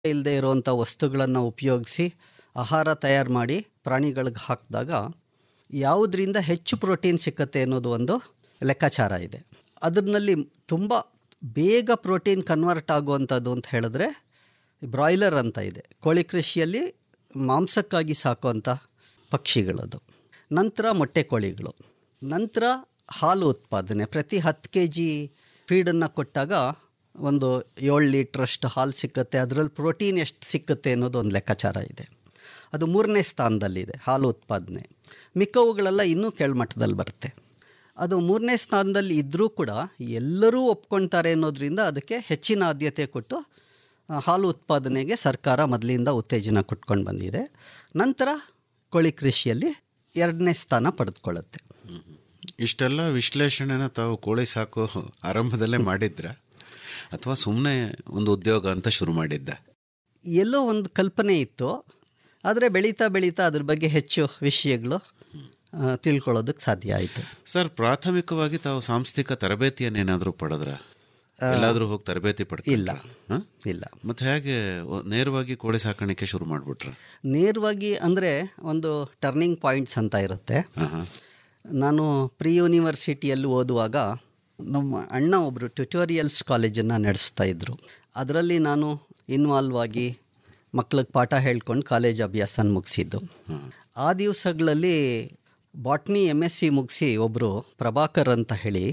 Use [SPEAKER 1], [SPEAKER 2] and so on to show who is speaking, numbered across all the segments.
[SPEAKER 1] ಇಲ್ಲದೆ ಇರುವಂಥ ವಸ್ತುಗಳನ್ನು ಉಪಯೋಗಿಸಿ ಆಹಾರ ತಯಾರು ಮಾಡಿ ಪ್ರಾಣಿಗಳಿಗೆ ಹಾಕಿದಾಗ ಯಾವುದರಿಂದ ಹೆಚ್ಚು ಪ್ರೋಟೀನ್ ಸಿಕ್ಕತ್ತೆ ಅನ್ನೋದು ಒಂದು ಲೆಕ್ಕಾಚಾರ ಇದೆ ಅದರಲ್ಲಿ ತುಂಬ ಬೇಗ ಪ್ರೋಟೀನ್ ಕನ್ವರ್ಟ್ ಆಗುವಂಥದ್ದು ಅಂತ ಹೇಳಿದ್ರೆ ಬ್ರಾಯ್ಲರ್ ಅಂತ ಇದೆ ಕೋಳಿ ಕೃಷಿಯಲ್ಲಿ ಮಾಂಸಕ್ಕಾಗಿ ಸಾಕುವಂಥ ಪಕ್ಷಿಗಳದು ನಂತರ ಮೊಟ್ಟೆ ಕೋಳಿಗಳು ನಂತರ ಹಾಲು ಉತ್ಪಾದನೆ ಪ್ರತಿ ಹತ್ತು ಕೆ ಜಿ ಫೀಡನ್ನು ಕೊಟ್ಟಾಗ ಒಂದು ಏಳು ಲೀಟ್ರಷ್ಟು ಹಾಲು ಸಿಕ್ಕತ್ತೆ ಅದರಲ್ಲಿ ಪ್ರೋಟೀನ್ ಎಷ್ಟು ಸಿಕ್ಕತ್ತೆ ಅನ್ನೋದು ಒಂದು ಲೆಕ್ಕಾಚಾರ ಇದೆ ಅದು ಮೂರನೇ ಸ್ಥಾನದಲ್ಲಿದೆ ಹಾಲು ಉತ್ಪಾದನೆ ಮಿಕ್ಕವುಗಳೆಲ್ಲ ಇನ್ನೂ ಕೆಳಮಟ್ಟದಲ್ಲಿ ಬರುತ್ತೆ ಅದು ಮೂರನೇ ಸ್ಥಾನದಲ್ಲಿ ಇದ್ದರೂ ಕೂಡ ಎಲ್ಲರೂ ಒಪ್ಕೊಳ್ತಾರೆ ಅನ್ನೋದ್ರಿಂದ ಅದಕ್ಕೆ ಹೆಚ್ಚಿನ ಆದ್ಯತೆ ಕೊಟ್ಟು ಆ, ಹಾಲು ಉತ್ಪಾದನೆಗೆ ಸರ್ಕಾರ ಮೊದಲಿಂದ ಉತ್ತೇಜನ ಕೊಟ್ಕೊಂಡು ಬಂದಿದೆ ನಂತರ ಕೋಳಿ ಕೃಷಿಯಲ್ಲಿ ಎರಡನೇ ಸ್ಥಾನ ಪಡೆದುಕೊಳ್ಳುತ್ತೆ
[SPEAKER 2] ಇಷ್ಟೆಲ್ಲ ವಿಶ್ಲೇಷಣೆನ ತಾವು ಕೋಳಿ ಸಾಕು ಆರಂಭದಲ್ಲೇ ಮಾಡಿದ್ರ ಅಥವಾ ಸುಮ್ಮನೆ ಒಂದು ಉದ್ಯೋಗ ಅಂತ ಶುರು ಮಾಡಿದ್ದ
[SPEAKER 1] ಎಲ್ಲೋ ಒಂದು ಕಲ್ಪನೆ ಇತ್ತು ಆದರೆ ಬೆಳೀತಾ ಬೆಳೀತಾ ಅದ್ರ ಬಗ್ಗೆ ಹೆಚ್ಚು ವಿಷಯಗಳು ಆ, ತಿಳ್ಕೊಳ್ಳೋದಕ್ಕೆ ಸಾಧ್ಯ ಆಯಿತು
[SPEAKER 2] ಸರ್ ಪ್ರಾಥಮಿಕವಾಗಿ ತಾವು ಸಾಂಸ್ಥಿಕ ತರಬೇತಿಯನ್ನೇನಾದರೂ ಪಡೆದ್ರ ಎಲ್ಲಾದರೂ ಹೋಗಿ ತರಬೇತಿ ಪಡ್ಕ
[SPEAKER 1] ಇಲ್ಲ. ಇಲ್ಲ
[SPEAKER 2] ಮತ್ತೆ ಹೇಗೆ ಒ- ನೇರವಾಗಿ ಕೋಳಿ ಸಾಕಾಣಿಕೆ ಶುರು ಮಾಡಿಬಿಟ್ರ
[SPEAKER 1] ನೇರವಾಗಿ ಅಂದರೆ ಒಂದು ಟರ್ನಿಂಗ್ ಪಾಯಿಂಟ್ಸ್ ಅಂತ ಇರುತ್ತೆ ನಾನು ಪ್ರಿ ಯೂನಿವರ್ಸಿಟಿಯಲ್ಲಿ ಓದುವಾಗ ನಮ್ಮ ಅಣ್ಣ ಒಬ್ಬರು ಟ್ಯುಟೋರಿಯಲ್ಸ್ ಕಾಲೇಜನ್ನು ನಡೆಸ್ತಾ ಇದ್ದರು ಅದರಲ್ಲಿ ನಾನು ಇನ್ವಾಲ್ವ್ ಆಗಿ ಮಕ್ಳಿಗೆ ಪಾಠ ಹೇಳ್ಕೊಂಡು ಕಾಲೇಜ್ ಅಭ್ಯಾಸನ ಮುಗಿಸಿದ್ದು ಆ ದಿವಸಗಳಲ್ಲಿ ಬಾಟ್ನಿ ಎಮ್ ಎಸ್ ಸಿ ಮುಗಿಸಿ ಒಬ್ಬರು ಪ್ರಭಾಕರ್ ಅಂತ ಹೇಳಿ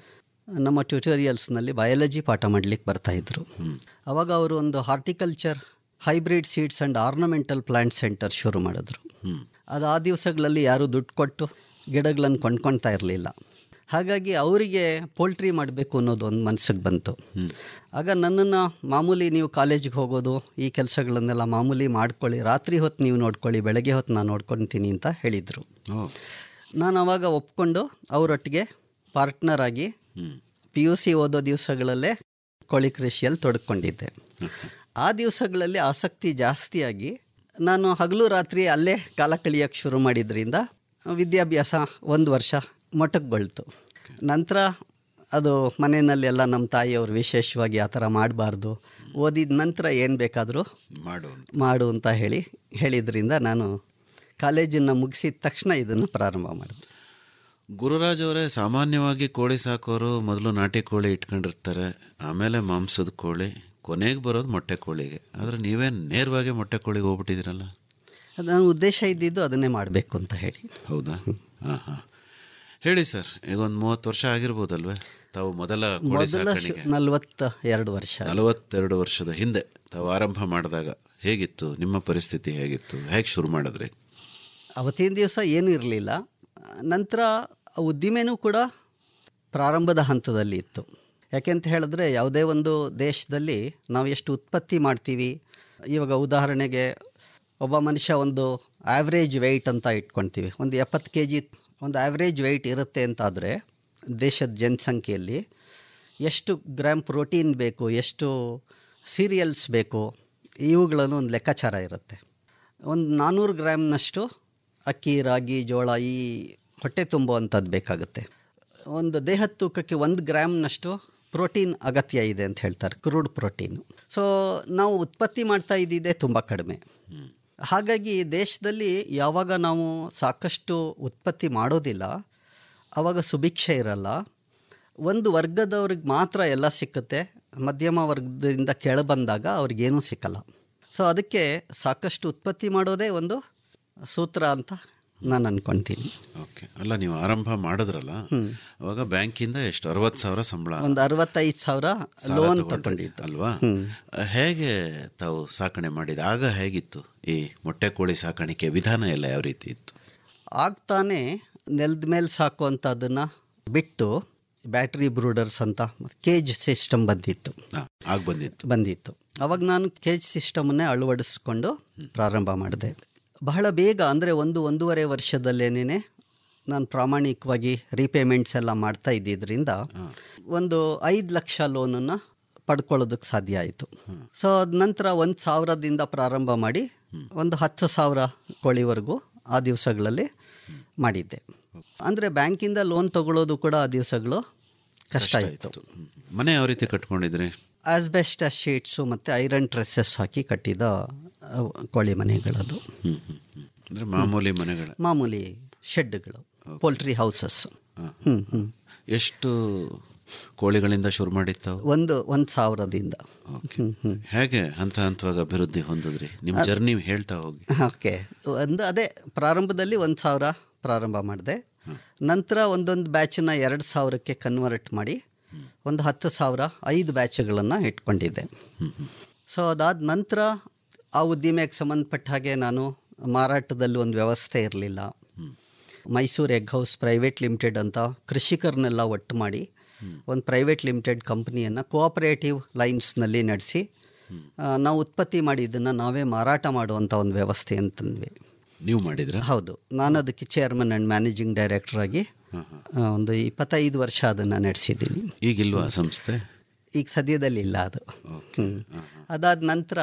[SPEAKER 1] ನಮ್ಮ ಟ್ಯುಟೋರಿಯಲ್ಸ್ನಲ್ಲಿ ಬಯಾಲಜಿ ಪಾಠ ಮಾಡಲಿಕ್ಕೆ ಬರ್ತಾಯಿದ್ರು ಅವಾಗ ಅವರು ಒಂದು horticulture hybrid seeds and ornamental plant centre ಶುರು ಮಾಡಿದ್ರು ಅದು ಆ ದಿವಸಗಳಲ್ಲಿ ಯಾರೂ ದುಡ್ಡು ಕೊಟ್ಟು ಗಿಡಗಳನ್ನು ಕೊಂಡ್ಕೊಳ್ತಾ ಇರಲಿಲ್ಲ ಹಾಗಾಗಿ ಅವರಿಗೆ ಪೋಲ್ಟ್ರಿ ಮಾಡಬೇಕು ಅನ್ನೋದು ಒಂದು ಮನಸ್ಸಿಗೆ ಬಂತು ಆಗ ನನ್ನನ್ನು ಮಾಮೂಲಿ ನೀವು ಕಾಲೇಜಿಗೆ ಹೋಗೋದು ಈ ಕೆಲಸಗಳನ್ನೆಲ್ಲ ಮಾಮೂಲಿ ಮಾಡ್ಕೊಳ್ಳಿ ರಾತ್ರಿ ಹೊತ್ತು ನೀವು ನೋಡ್ಕೊಳ್ಳಿ ಬೆಳಗ್ಗೆ ಹೊತ್ತು ನಾನು ನೋಡ್ಕೊತೀನಿ ಅಂತ ಹೇಳಿದರು ನಾನು ಅವಾಗ ಒಪ್ಕೊಂಡು ಅವರೊಟ್ಟಿಗೆ ಪಾರ್ಟ್ನರ್ ಆಗಿ ಪಿ ಯು ಸಿ ಓದೋ ದಿವಸಗಳಲ್ಲೇ ಕೋಳಿ ಕೃಷಿಯಲ್ಲಿ ತೊಡ್ಕೊಂಡಿದ್ದೆ ಆ ದಿವಸಗಳಲ್ಲಿ ಆಸಕ್ತಿ ಜಾಸ್ತಿಯಾಗಿ ನಾನು ಹಗಲು ರಾತ್ರಿ ಅಲ್ಲೇ ಕಾಲ ಕಳಿಯೋಕ್ಕೆ ಶುರು ಮಾಡಿದ್ರಿಂದ ವಿದ್ಯಾಭ್ಯಾಸ ಒಂದು ವರ್ಷ ಮೊಟಕುಗೊಳ್ತು ನಂತರ ಅದು ಮನೆಯಲ್ಲೆಲ್ಲ ನಮ್ಮ ತಾಯಿಯವರು ವಿಶೇಷವಾಗಿ ಆ ಥರ ಮಾಡಬಾರ್ದು ಓದಿದ ನಂತರ ಏನು ಬೇಕಾದರೂ
[SPEAKER 2] ಮಾಡು
[SPEAKER 1] ಮಾಡು ಅಂತ ಹೇಳಿ ಹೇಳಿದ್ರಿಂದ ನಾನು ಕಾಲೇಜನ್ನು ಮುಗಿಸಿದ ತಕ್ಷಣ ಇದನ್ನು ಪ್ರಾರಂಭ ಮಾಡಿದೆ
[SPEAKER 2] ಗುರುರಾಜ್ ಅವರೇ ಸಾಮಾನ್ಯವಾಗಿ ಕೋಳಿ ಸಾಕೋರು ಮೊದಲು ನಾಟಿ ಕೋಳಿ ಇಟ್ಕೊಂಡಿರ್ತಾರೆ ಆಮೇಲೆ ಮಾಂಸದ ಕೋಳಿ ಕೊನೆಗೆ ಬರೋದು ಮೊಟ್ಟೆ ಕೋಳಿಗೆ ಆದರೆ ನೀವೇ ನೇರವಾಗಿ ಮೊಟ್ಟೆ ಕೋಳಿಗೆ ಹೋಗ್ಬಿಟ್ಟಿದ್ದೀರಲ್ಲ
[SPEAKER 1] ಅದು ನನ್ನ ಉದ್ದೇಶ ಇದ್ದಿದ್ದು ಅದನ್ನೇ ಮಾಡಬೇಕು ಅಂತ ಹೇಳಿ
[SPEAKER 2] ಹೌದಾ ಹಾಂ ಹಾಂ ಹೇಳಿ ಸರ್ ಈಗ ಒಂದು ಮೂವತ್ತು ವರ್ಷ ಆಗಿರ್ಬೋದಲ್ವೇ ತಾವು ಮೊದಲ ಕೋಳಿ
[SPEAKER 1] ಮೊದಲ
[SPEAKER 2] ಸಾಕಾಣಿಕೆ
[SPEAKER 1] ನಲವತ್ತ ಎರಡು ವರ್ಷ
[SPEAKER 2] ನಲವತ್ತೆರಡು ವರ್ಷದ ಹಿಂದೆ ತಾವು ಆರಂಭ ಮಾಡಿದಾಗ ಹೇಗಿತ್ತು ನಿಮ್ಮ ಪರಿಸ್ಥಿತಿ ಹೇಗಿತ್ತು ಹೇಗೆ ಶುರು ಮಾಡಿದ್ರಿ
[SPEAKER 1] ಅವತ್ತಿನ ದಿವಸ ಏನೂ ಇರಲಿಲ್ಲ ನಂತರ ಆ ಉದ್ದಿಮೆನೂ ಕೂಡ ಪ್ರಾರಂಭದ ಹಂತದಲ್ಲಿ ಇತ್ತು ಯಾಕೆಂತ ಹೇಳಿದ್ರೆ ಯಾವುದೇ ಒಂದು ದೇಶದಲ್ಲಿ ನಾವು ಎಷ್ಟು ಉತ್ಪತ್ತಿ ಮಾಡ್ತೀವಿ ಇವಾಗ ಉದಾಹರಣೆಗೆ ಒಬ್ಬ ಮನುಷ್ಯ ಒಂದು ಆವ್ರೇಜ್ ವೆಯ್ಟ್ ಅಂತ ಇಟ್ಕೊಳ್ತೀವಿ ಒಂದು ಎಪ್ಪತ್ತು ಕೆ ಜಿ ಒಂದು ಆವ್ರೇಜ್ ವೆಯ್ಟ್ ಇರುತ್ತೆ ಅಂತಾದರೆ ದೇಶದ ಜನಸಂಖ್ಯೆಯಲ್ಲಿ ಎಷ್ಟು ಗ್ರಾಮ್ ಪ್ರೋಟೀನ್ ಬೇಕು ಎಷ್ಟು ಸೀರಿಯಲ್ಸ್ ಬೇಕು ಇವುಗಳನ್ನು ಒಂದು ಲೆಕ್ಕಾಚಾರ ಇರುತ್ತೆ ಒಂದು ನಾನ್ನೂರು ಗ್ರಾಮ್ನಷ್ಟು ಅಕ್ಕಿ ರಾಗಿ ಜೋಳ ಈ ಹೊಟ್ಟೆ ತುಂಬುವಂಥದ್ದು ಬೇಕಾಗುತ್ತೆ ಒಂದು ದೇಹದ ತೂಕಕ್ಕೆ ಒಂದು ಗ್ರಾಮ್ನಷ್ಟು ಪ್ರೋಟೀನ್ ಅಗತ್ಯ ಇದೆ ಅಂತ ಹೇಳ್ತಾರೆ ಕ್ರೂಡ್ ಪ್ರೋಟೀನು ಸೊ ನಾವು ಉತ್ಪತ್ತಿ ಮಾಡ್ತಾ ಇದ್ದಿದ್ದೇ ತುಂಬ ಕಡಿಮೆ ಹಾಗಾಗಿ ದೇಶದಲ್ಲಿ ಯಾವಾಗ ನಾವು ಸಾಕಷ್ಟು ಉತ್ಪತ್ತಿ ಮಾಡೋದಿಲ್ಲ ಆವಾಗ ಸುಭಿಕ್ಷೆ ಇರಲ್ಲ ಒಂದು ವರ್ಗದವ್ರಿಗೆ ಮಾತ್ರ ಎಲ್ಲ ಸಿಕ್ಕುತ್ತೆ ಮಧ್ಯಮ ವರ್ಗದಿಂದ ಕೆಳ ಬಂದಾಗ ಅವ್ರಿಗೇನೂ ಸಿಕ್ಕಲ್ಲ ಸೊ ಅದಕ್ಕೆ ಸಾಕಷ್ಟು ಉತ್ಪತ್ತಿ ಮಾಡೋದೇ ಒಂದು ಸೂತ್ರ ಅಂತ ನಾನು ಅನ್ಕೊಳ್ತೀನಿ
[SPEAKER 2] ಓಕೆ ಅಲ್ಲ ನೀವು ಆರಂಭ ಮಾಡಿದ್ರಲ್ಲ ಅವಾಗ ಬ್ಯಾಂಕಿಂದ ಎಷ್ಟು ಅರವತ್ತು ಸಾವಿರ ಸಂಬಳ
[SPEAKER 1] ಒಂದು ಅರವತ್ತೈದು ಸಾವಿರ
[SPEAKER 2] ಸಾಲ
[SPEAKER 1] ಲೋನ್
[SPEAKER 2] ತಗೊಂಡ್ರಿ,
[SPEAKER 1] ತಗೊಂಡಿದ್ದು
[SPEAKER 2] ಅಲ್ವಾ ಹೇಗೆ ತಾವು ಸಾಕಣೆ ಮಾಡಿದ ಆಗ ಹೇಗಿತ್ತು ಈ ಮೊಟ್ಟೆ ಕೋಳಿ ಸಾಕಾಣಿಕೆ ವಿಧಾನ ಎಲ್ಲ ಯಾವ ರೀತಿ ಇತ್ತು
[SPEAKER 1] ಆಗ್ತಾನೆ ನೆಲದ ಮೇಲೆ ಸಾಕುವಂಥದ್ದನ್ನು ಬಿಟ್ಟು ಬ್ಯಾಟ್ರಿ ಬ್ರೂಡರ್ಸ್ ಅಂತ ಕೇಜ್ ಸಿಸ್ಟಮ್ ಬಂದಿತ್ತು
[SPEAKER 2] ಆಗ ಬಂದಿತ್ತು
[SPEAKER 1] ಬಂದಿತ್ತು ಅವಾಗ ನಾನು ಕೇಜ್ ಸಿಸ್ಟಮನ್ನೇ ಅಳವಡಿಸ್ಕೊಂಡು ಪ್ರಾರಂಭ ಮಾಡಿದೆ ಬಹಳ ಬೇಗ ಅಂದರೆ ಒಂದು ಒಂದೂವರೆ ವರ್ಷದಲ್ಲೇನೆ ನಾನು ಪ್ರಾಮಾಣಿಕವಾಗಿ ರೀಪೇಮೆಂಟ್ಸ್ ಎಲ್ಲ ಮಾಡ್ತಾ ಇದ್ದಿದ್ದರಿಂದ ಒಂದು ಐದು ಲಕ್ಷ ಲೋನನ್ನು ಪಡ್ಕೊಳ್ಳೋದಕ್ಕೆ ಸಾಧ್ಯ ಆಯಿತು ಸೊ ಅದ ನಂತರ ಒಂದು ಸಾವಿರದಿಂದ ಪ್ರಾರಂಭ ಮಾಡಿ ಒಂದು ಹತ್ತು ಸಾವಿರ ಕೋಳಿವರೆಗೂ ಆ ದಿವಸಗಳಲ್ಲಿ ಮಾಡಿದ್ದೆ ಅಂದರೆ ಬ್ಯಾಂಕಿಂದ ಲೋನ್ ತಗೊಳ್ಳೋದು ಕೂಡ ಆ ದಿವಸಗಳು ಕಷ್ಟ ಇತ್ತು
[SPEAKER 2] ಮನೆ ಯಾವ ರೀತಿ ಕಟ್ಕೊಂಡಿದ್ರಿ
[SPEAKER 1] ಆಸ್ಬೆಸ್ಟಸ್ ಶೀಟ್ಸು ಮತ್ತು ಐರನ್ ಟ್ರೆಸ್ಸಸ್ ಹಾಕಿ ಕಟ್ಟಿದ ಆ, ಕೋಳಿ ಮನೆಗಳದು
[SPEAKER 2] ಹ್ಮ್ ಹ್ಮ್ ಹ್ಮ್. ಅಂದ್ರೆ ಮಾಮೂಲಿ ಮನೆಗಳ
[SPEAKER 1] ಮಾಮೂಲಿ ಶೆಡ್ಗಳು ಪೋಲ್ಟ್ರಿ ಹೌಸಸ್ ಹ್ಞೂ ಹ್ಞೂ
[SPEAKER 2] ಎಷ್ಟು ಕೋಳಿಗಳಿಂದ ಶುರು ಮಾಡಿತ್ತಾವು
[SPEAKER 1] ಒಂದು ಒಂದು ಸಾವಿರದಿಂದ
[SPEAKER 2] ಓಕೆ ಹೇಗೆ ಹಂತ ಹಂತವಾಗಿ ಅಭಿವೃದ್ಧಿ ಹೊಂದಿದ್ರಿ ನಿಮ್ಮ ಜರ್ನಿ ಹೇಳ್ತಾ ಹೋಗಿ
[SPEAKER 1] ಓಕೆ ಒಂದು ಅದೇ ಪ್ರಾರಂಭದಲ್ಲಿ ಒಂದು ಸಾವಿರ ಪ್ರಾರಂಭ ಮಾಡಿದೆ ನಂತರ ಒಂದೊಂದು ಬ್ಯಾಚನ್ನ ಎರಡು ಸಾವಿರಕ್ಕೆ ಕನ್ವರ್ಟ್ ಮಾಡಿ ಒಂದು ಹತ್ತು ಸಾವಿರ ಐದು ಬ್ಯಾಚ್ಗಳನ್ನು ಇಟ್ಕೊಂಡಿದ್ದೆ ಸೊ ಅದಾದ ನಂತರ ಆ ಉದ್ದಿಮೆಗೆ ಸಂಬಂಧಪಟ್ಟ ಹಾಗೆ ನಾನು ಮಾರಾಟದಲ್ಲಿ ಒಂದು ವ್ಯವಸ್ಥೆ ಇರಲಿಲ್ಲ Mysuru egg house private limited ಅಂತ ಕೃಷಿಕರನ್ನೆಲ್ಲ ಒಟ್ಟು ಮಾಡಿ ಒಂದು ಪ್ರೈವೇಟ್ ಲಿಮಿಟೆಡ್ ಕಂಪ್ನಿಯನ್ನು ಕೋಆಪರೇಟಿವ್ ಲೈನ್ಸ್ನಲ್ಲಿ ನಡೆಸಿ ಆ, ನಾವು ಉತ್ಪತ್ತಿ ಮಾಡಿ ಇದನ್ನು ನಾವೇ ಮಾರಾಟ ಮಾಡುವಂಥ ಒಂದು ವ್ಯವಸ್ಥೆ ಅಂತಂದ್ವಿ
[SPEAKER 2] ನೀವು ಮಾಡಿದ್ರ
[SPEAKER 1] ಹೌದು ನಾನು ಅದಕ್ಕೆ ಚೇರ್ಮನ್ ಆ್ಯಂಡ್ ಮ್ಯಾನೇಜಿಂಗ್ ಡೈರೆಕ್ಟರ್ ಆಗಿ ಆ, ಒಂದು ಇಪ್ಪತ್ತೈದು ವರ್ಷ ಅದನ್ನು ನಡೆಸಿದ್ದೀನಿ
[SPEAKER 2] ಈಗಿಲ್ವಾ ಆ ಸಂಸ್ಥೆ
[SPEAKER 1] ಈಗ ಸದ್ಯದಲ್ಲಿ ಇಲ್ಲ ಅದು ಹ್ಮ್. ಅದಾದ ನಂತರ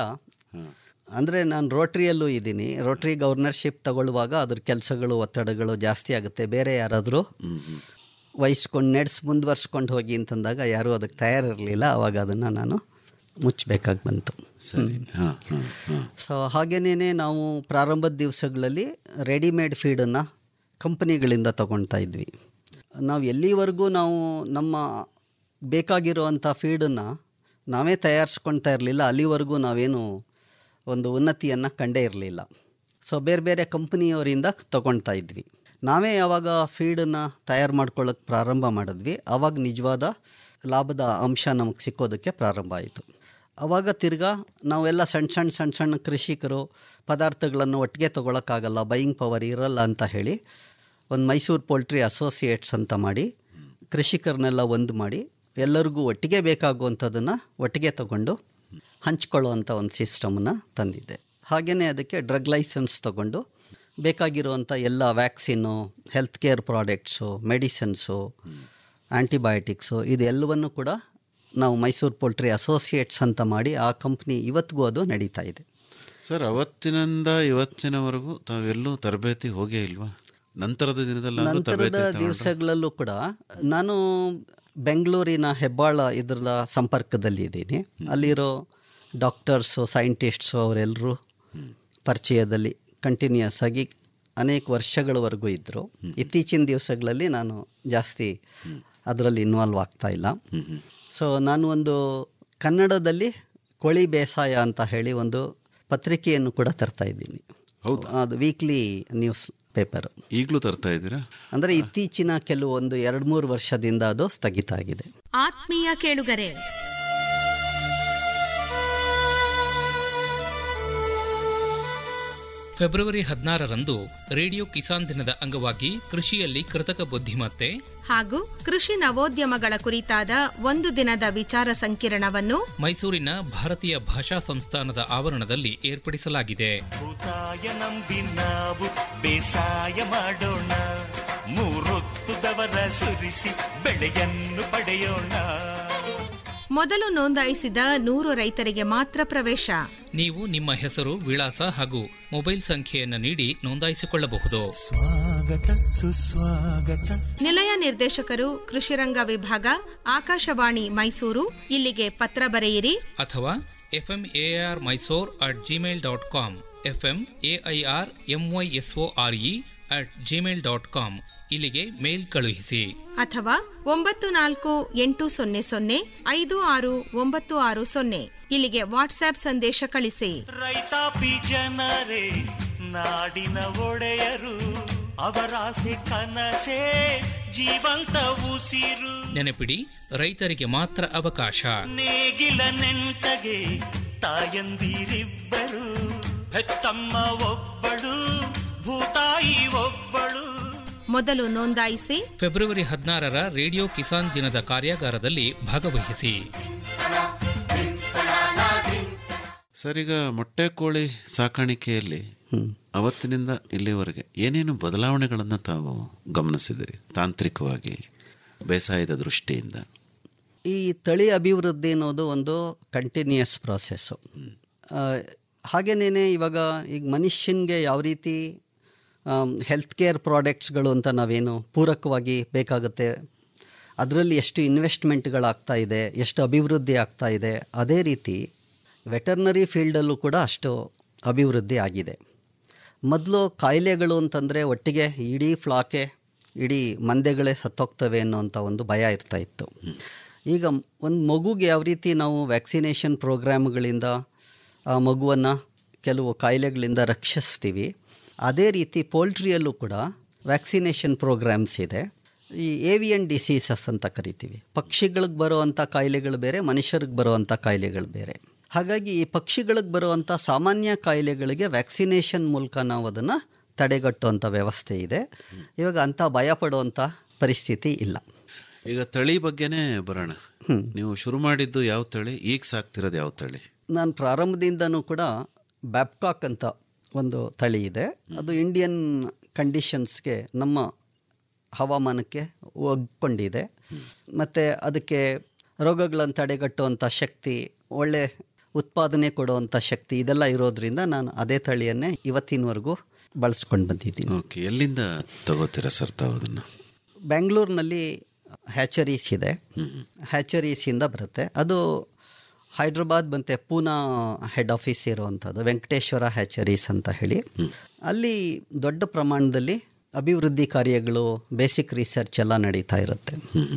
[SPEAKER 1] ಅಂದರೆ ನಾನು ರೋಟ್ರಿಯಲ್ಲೂ ಇದ್ದೀನಿ ರೋಟ್ರಿ ಗವರ್ನರ್ಶಿಪ್ ತಗೊಳ್ಳುವಾಗ ಅದ್ರ ಕೆಲಸಗಳು ಒತ್ತಡಗಳು ಜಾಸ್ತಿ ಆಗುತ್ತೆ ಬೇರೆ ಯಾರಾದರೂ ವಹಿಸ್ಕೊಂಡು ನಡೆಸಿ ಮುಂದುವರ್ಸ್ಕೊಂಡು ಹೋಗಿ ಅಂತಂದಾಗ ಯಾರೂ ಅದಕ್ಕೆ ತಯಾರಿರಲಿಲ್ಲ ಆವಾಗ ಅದನ್ನು ನಾನು ಮುಚ್ಚಬೇಕಾಗಿ ಬಂತು
[SPEAKER 2] ಸರಿ ಹಾ ಹಾ ಹಾ
[SPEAKER 1] ಸೊ ಹಾಗೇನೇ ನಾವು ಪ್ರಾರಂಭದ ದಿವಸಗಳಲ್ಲಿ ರೆಡಿಮೇಡ್ ಫೀಡನ್ನು ಕಂಪನಿಗಳಿಂದ ತಗೊಳ್ತಾ ಇದ್ವಿ ನಾವು ಎಲ್ಲಿವರೆಗೂ ನಾವು ನಮ್ಮ ಬೇಕಾಗಿರುವಂಥ ಫೀಡನ್ನು ನಾವೇ ತಯಾರಿಸ್ಕೊಳ್ತಾ ಇರಲಿಲ್ಲ ಅಲ್ಲಿವರೆಗೂ ನಾವೇನು ಒಂದು ಉನ್ನತಿಯನ್ನು ಕಂಡೇ ಇರಲಿಲ್ಲ ಸೊ ಬೇರೆ ಬೇರೆ ಕಂಪನಿಯವರಿಂದ ತಗೊಳ್ತಾ ಇದ್ವಿ ನಾವೇ ಯಾವಾಗ ಫೀಡನ್ನು ತಯಾರು ಮಾಡ್ಕೊಳ್ಳೋಕೆ ಪ್ರಾರಂಭ ಮಾಡಿದ್ವಿ ಆವಾಗ ನಿಜವಾದ ಲಾಭದ ಅಂಶ ನಮಗೆ ಸಿಕ್ಕೋದಕ್ಕೆ ಪ್ರಾರಂಭ ಆಯಿತು ಆವಾಗ ತಿರ್ಗಾ ನಾವೆಲ್ಲ ಸಣ್ಣ ಸಣ್ಣ ಸಣ್ಣ ಸಣ್ಣ ಕೃಷಿಕರು ಪದಾರ್ಥಗಳನ್ನು ಒಟ್ಟಿಗೆ ತೊಗೊಳಕ್ಕಾಗಲ್ಲ ಬೈಯಿಂಗ್ ಪವರ್ ಇರಲ್ಲ ಅಂತ ಹೇಳಿ ಒಂದು ಮೈಸೂರು ಪೋಲ್ಟ್ರಿ ಅಸೋಸಿಯೇಟ್ಸ್ ಅಂತ ಮಾಡಿ ಕೃಷಿಕರನ್ನೆಲ್ಲ ಒಂದು ಮಾಡಿ ಎಲ್ಲರಿಗೂ ಒಟ್ಟಿಗೆ ಬೇಕಾಗುವಂಥದ್ದನ್ನು ಒಟ್ಟಿಗೆ ತಗೊಂಡು ಹಂಚ್ಕೊಳ್ಳುವಂಥ ಒಂದು ಸಿಸ್ಟಮನ್ನು ತಂದಿದ್ದೆ ಹಾಗೆಯೇ ಅದಕ್ಕೆ ಡ್ರಗ್ ಲೈಸೆನ್ಸ್ ತಗೊಂಡು ಬೇಕಾಗಿರುವಂಥ ಎಲ್ಲ vaccine health care products medicines antibiotics ಇದೆಲ್ಲವನ್ನು ಕೂಡ ನಾವು ಮೈಸೂರು ಪೋಲ್ಟ್ರಿ ಅಸೋಸಿಯೇಟ್ಸ್ ಅಂತ ಮಾಡಿ ಆ ಕಂಪ್ನಿ ಇವತ್ತಿಗೂ ಅದು ನಡೀತಾ ಇದೆ
[SPEAKER 2] ಸರ್ ಅವತ್ತಿನಿಂದ ಇವತ್ತಿನವರೆಗೂ ತಾವೆಲ್ಲೂ ತರಬೇತಿ ಹೋಗೇ ಇಲ್ವಾ ನಂತರದ ದಿನದಲ್ಲಿ
[SPEAKER 1] ನಂತರದ ದಿವಸಗಳಲ್ಲೂ ಕೂಡ ನಾನು ಬೆಂಗಳೂರಿನ ಹೆಬ್ಬಾಳ ಇದರ ಸಂಪರ್ಕದಲ್ಲಿ ಇದ್ದೀನಿ ಅಲ್ಲಿರೋ ಡಾಕ್ಟರ್ಸು ಸೈಂಟಿಸ್ಟ್ಸು ಅವರೆಲ್ಲರೂ ಪರಿಚಯದಲ್ಲಿ ಕಂಟಿನ್ಯೂಸ್ ಆಗಿ ಅನೇಕ ವರ್ಷಗಳವರೆಗೂ ಇದ್ದರು ಇತ್ತೀಚಿನ ದಿವಸಗಳಲ್ಲಿ ನಾನು ಜಾಸ್ತಿ ಅದರಲ್ಲಿ ಇನ್ವಾಲ್ವ್ ಆಗ್ತಾ ಇಲ್ಲ ಸೊ ನಾನು ಒಂದು ಕನ್ನಡದಲ್ಲಿ ಕೋಳಿ ಬೇಸಾಯ ಅಂತ ಹೇಳಿ ಒಂದು ಪತ್ರಿಕೆಯನ್ನು ಕೂಡ ತರ್ತಾ ಇದ್ದೀನಿ ಅದು ವೀಕ್ಲಿ ನ್ಯೂಸ್ ಪೇಪರ್
[SPEAKER 2] ಈಗಲೂ ತರ್ತಾ ಇದ್ದೀರಾ
[SPEAKER 1] ಅಂದರೆ ಇತ್ತೀಚಿನ ಕೆಲವೊಂದು ಎರಡು ಮೂರು ವರ್ಷದಿಂದ ಅದು ಸ್ಥಗಿತ ಆಗಿದೆ
[SPEAKER 3] ಆತ್ಮೀಯ ಕೇಳುಗರೆ
[SPEAKER 4] ಫೆಬ್ರವರಿ ಹದಿನಾರರಂದು ರೇಡಿಯೋ ಕಿಸಾನ್ ದಿನದ ಅಂಗವಾಗಿ ಕೃಷಿಯಲ್ಲಿ ಕೃತಕ ಬುದ್ಧಿಮತ್ತೆ
[SPEAKER 3] ಹಾಗೂ ಕೃಷಿ ನವೋದ್ಯಮಗಳ ಕುರಿತಾದ ಒಂದು ದಿನದ ವಿಚಾರ ಸಂಕಿರಣವನ್ನು
[SPEAKER 4] ಮೈಸೂರಿನ ಭಾರತೀಯ ಭಾಷಾ ಸಂಸ್ಥಾನದ ಆವರಣದಲ್ಲಿ ಏರ್ಪಡಿಸಲಾಗಿದೆ
[SPEAKER 5] ಭೂತಾಯ ನಂಬಿ ನಾವು ಬೇಸಾಯ ಮಾಡೋಣ ಮೂರೊತ್ತುದವರ ಸುರಿಸಿ ಬೆಳೆಯನ್ನು ಪಡೆಯೋಣ
[SPEAKER 3] ಮೊದಲು ನೋಂದಾಯಿಸಿದ ನೂರು ರೈತರಿಗೆ ಮಾತ್ರ ಪ್ರವೇಶ
[SPEAKER 4] ನೀವು ನಿಮ್ಮ ಹೆಸರು ವಿಳಾಸ ಹಾಗೂ ಮೊಬೈಲ್ ಸಂಖ್ಯೆಯನ್ನು ನೀಡಿ ನೋಂದಾಯಿಸಿಕೊಳ್ಳಬಹುದು
[SPEAKER 5] ಸ್ವಾಗತ ಸುಸ್ವಾಗತ
[SPEAKER 3] ನಿಲಯ ನಿರ್ದೇಶಕರು ಕೃಷಿರಂಗ ವಿಭಾಗ ಆಕಾಶವಾಣಿ ಮೈಸೂರು ಇಲ್ಲಿಗೆ ಪತ್ರ ಬರೆಯಿರಿ
[SPEAKER 4] ಅಥವಾ FM AR Mysore at Gmail dot com FM AIR M Y S O R E at Gmail dot com ಇಲ್ಲಿಗೆ ಮೇಲ್ ಕಳುಹಿಸಿ
[SPEAKER 3] ಅಥವಾ ಒಂಬತ್ತು ನಾಲ್ಕು ಎಂಟು ಸೊನ್ನೆ ಸೊನ್ನೆ ಐದು ಆರು ಒಂಬತ್ತು ಆರು ಸೊನ್ನೆ ಇಲ್ಲಿಗೆ ವಾಟ್ಸ್ಆಪ್ ಸಂದೇಶ ಕಳಿಸಿ
[SPEAKER 5] ರೈತಾಪಿ ಜನರೇ ನಾಡಿನ ಒಡೆಯರು ಅವರಾಸೆ ಕನಸೇ ಜೀವಂತ ಉಸಿರು
[SPEAKER 4] ನೆನಪಿಡಿ ರೈತರಿಗೆ ಮಾತ್ರ ಅವಕಾಶ
[SPEAKER 5] ನೇಗಿಲ ನೆಂಟಗೆ ತಾಯಂದಿರಿಬ್ಬರು ಹೆತ್ತಮ್ಮ ಒಬ್ಬಳು ಭೂತಾಯಿ ಒಬ್ಬಳು
[SPEAKER 3] ಮೊದಲು ನೋಂದಾಯಿಸಿ
[SPEAKER 4] ಫೆಬ್ರವರಿ ಹದಿನಾರರ ರೇಡಿಯೋ ಕಿಸಾನ್ ದಿನದ ಕಾರ್ಯಾಗಾರದಲ್ಲಿ ಭಾಗವಹಿಸಿ
[SPEAKER 2] ಸರ್ ಈಗ ಮೊಟ್ಟೆ ಕೋಳಿ ಸಾಕಾಣಿಕೆಯಲ್ಲಿ ಅವತ್ತಿನಿಂದ ಇಲ್ಲಿವರೆಗೆ ಏನೇನು ಬದಲಾವಣೆಗಳನ್ನು ತಾವು ಗಮನಿಸಿದಿರಿ ತಾಂತ್ರಿಕವಾಗಿ ಬೇಸಾಯದ ದೃಷ್ಟಿಯಿಂದ
[SPEAKER 1] ಈ ತಳಿ ಅಭಿವೃದ್ಧಿ ಅನ್ನೋದು ಒಂದು ಕಂಟಿನ್ಯೂಯಸ್ ಪ್ರಾಸೆಸ್ಸು ಹಾಗೇನೇ ಇವಾಗ ಈಗ ಮನುಷ್ಯನಿಗೆ ಯಾವ ರೀತಿ ಹೆಲ್ತ್ ಕೇರ್ ಪ್ರಾಡಕ್ಟ್ಸ್ಗಳು ಅಂತ ನಾವೇನು ಪೂರಕವಾಗಿ ಬೇಕಾಗುತ್ತೆ ಅದರಲ್ಲಿ ಎಷ್ಟು ಇನ್ವೆಸ್ಟ್ಮೆಂಟ್ಗಳಾಗ್ತಾ ಇದೆ ಎಷ್ಟು ಅಭಿವೃದ್ಧಿ ಆಗ್ತಾ ಇದೆ ಅದೇ ರೀತಿ ವೆಟರ್ನರಿ ಫೀಲ್ಡಲ್ಲೂ ಕೂಡ ಅಷ್ಟು ಅಭಿವೃದ್ಧಿ ಆಗಿದೆ ಮೊದಲು ಕಾಯಿಲೆಗಳು ಅಂತಂದರೆ ಒಟ್ಟಿಗೆ ಇಡೀ ಫ್ಲಾಕೆ ಇಡೀ ಮಂದೆಗಳೇ ಸತ್ತೋಗ್ತವೆ ಅನ್ನೋಂಥ ಒಂದು ಭಯ ಇರ್ತಾ ಇತ್ತು ಈಗ ಒಂದು ಮಗುಗೆ ಯಾವ ರೀತಿ ನಾವು ವ್ಯಾಕ್ಸಿನೇಷನ್ ಪ್ರೋಗ್ರಾಮ್ಗಳಿಂದ ಆ ಮಗುವನ್ನು ಕೆಲವು ಕಾಯಿಲೆಗಳಿಂದ ರಕ್ಷಿಸ್ತೀವಿ ಅದೇ ರೀತಿ ಪೋಲ್ಟ್ರಿಯಲ್ಲೂ ಕೂಡ ವ್ಯಾಕ್ಸಿನೇಷನ್ ಪ್ರೋಗ್ರಾಮ್ಸ್ ಇದೆ ಈ ಏವಿಯನ್ ಡಿಸೀಸಸ್ ಅಂತ ಕರಿತೀವಿ ಪಕ್ಷಿಗಳಿಗೆ ಬರುವಂಥ ಕಾಯಿಲೆಗಳು ಬೇರೆ ಮನುಷ್ಯರಿಗೆ ಬರುವಂಥ ಕಾಯಿಲೆಗಳು ಬೇರೆ ಹಾಗಾಗಿ ಈ ಪಕ್ಷಿಗಳಿಗೆ ಬರುವಂಥ ಸಾಮಾನ್ಯ ಕಾಯಿಲೆಗಳಿಗೆ ವ್ಯಾಕ್ಸಿನೇಷನ್ ಮೂಲಕ ನಾವು ಅದನ್ನು ತಡೆಗಟ್ಟುವಂಥ ವ್ಯವಸ್ಥೆ ಇದೆ ಇವಾಗ ಅಂಥ ಭಯ ಪಡುವಂಥ ಪರಿಸ್ಥಿತಿ ಇಲ್ಲ
[SPEAKER 2] ಈಗ ತಳಿ ಬಗ್ಗೆನೇ ಬರೋಣ ನೀವು ಶುರು ಮಾಡಿದ್ದು ಯಾವ ತಳಿ ಈಗ ಸಾಕ್ತಿರೋದು ಯಾವ ತಳಿ
[SPEAKER 1] ನಾನು ಪ್ರಾರಂಭದಿಂದನೂ ಕೂಡ ಬ್ಯಾಬ್ಕಾಕ್ ಅಂತ ಒಂದು ತಳಿ ಇದೆ ಅದು ಇಂಡಿಯನ್ ಕಂಡೀಷನ್ಸ್ಗೆ ನಮ್ಮ ಹವಾಮಾನಕ್ಕೆ ಒಗ್ಕೊಂಡಿದೆ ಮತ್ತು ಅದಕ್ಕೆ ರೋಗಗಳನ್ನು ತಡೆಗಟ್ಟುವಂಥ ಶಕ್ತಿ ಒಳ್ಳೆ ಉತ್ಪಾದನೆ ಕೊಡುವಂಥ ಶಕ್ತಿ ಇದೆಲ್ಲ ಇರೋದ್ರಿಂದ ನಾನು ಅದೇ ತಳಿಯನ್ನೇ ಇವತ್ತಿನವರೆಗೂ ಬಳಸ್ಕೊಂಡು ಬಂದಿದ್ದೀನಿ
[SPEAKER 2] ಓಕೆ ಎಲ್ಲಿಂದ ತಗೋತೀರ ಸರ್ ತಾವು ಅದನ್ನು
[SPEAKER 1] ಬ್ಯಾಂಗ್ಳೂರಿನಲ್ಲಿ ಹ್ಯಾಚರೀಸ್ ಇದೆ ಹ್ಯಾಚರೀಸಿಂದ ಬರುತ್ತೆ ಅದು ಹೈದ್ರಾಬಾದ್ ಮತ್ತು ಪೂನಾ ಹೆಡ್ ಆಫೀಸ್ ಇರುವಂಥದ್ದು ವೆಂಕಟೇಶ್ವರ ಹ್ಯಾಚರೀಸ್ ಅಂತ ಹೇಳಿ ಅಲ್ಲಿ ದೊಡ್ಡ ಪ್ರಮಾಣದಲ್ಲಿ ಅಭಿವೃದ್ಧಿ ಕಾರ್ಯಗಳು ಬೇಸಿಕ್ ರಿಸರ್ಚ್ ಎಲ್ಲ ನಡೀತಾ ಇರುತ್ತೆ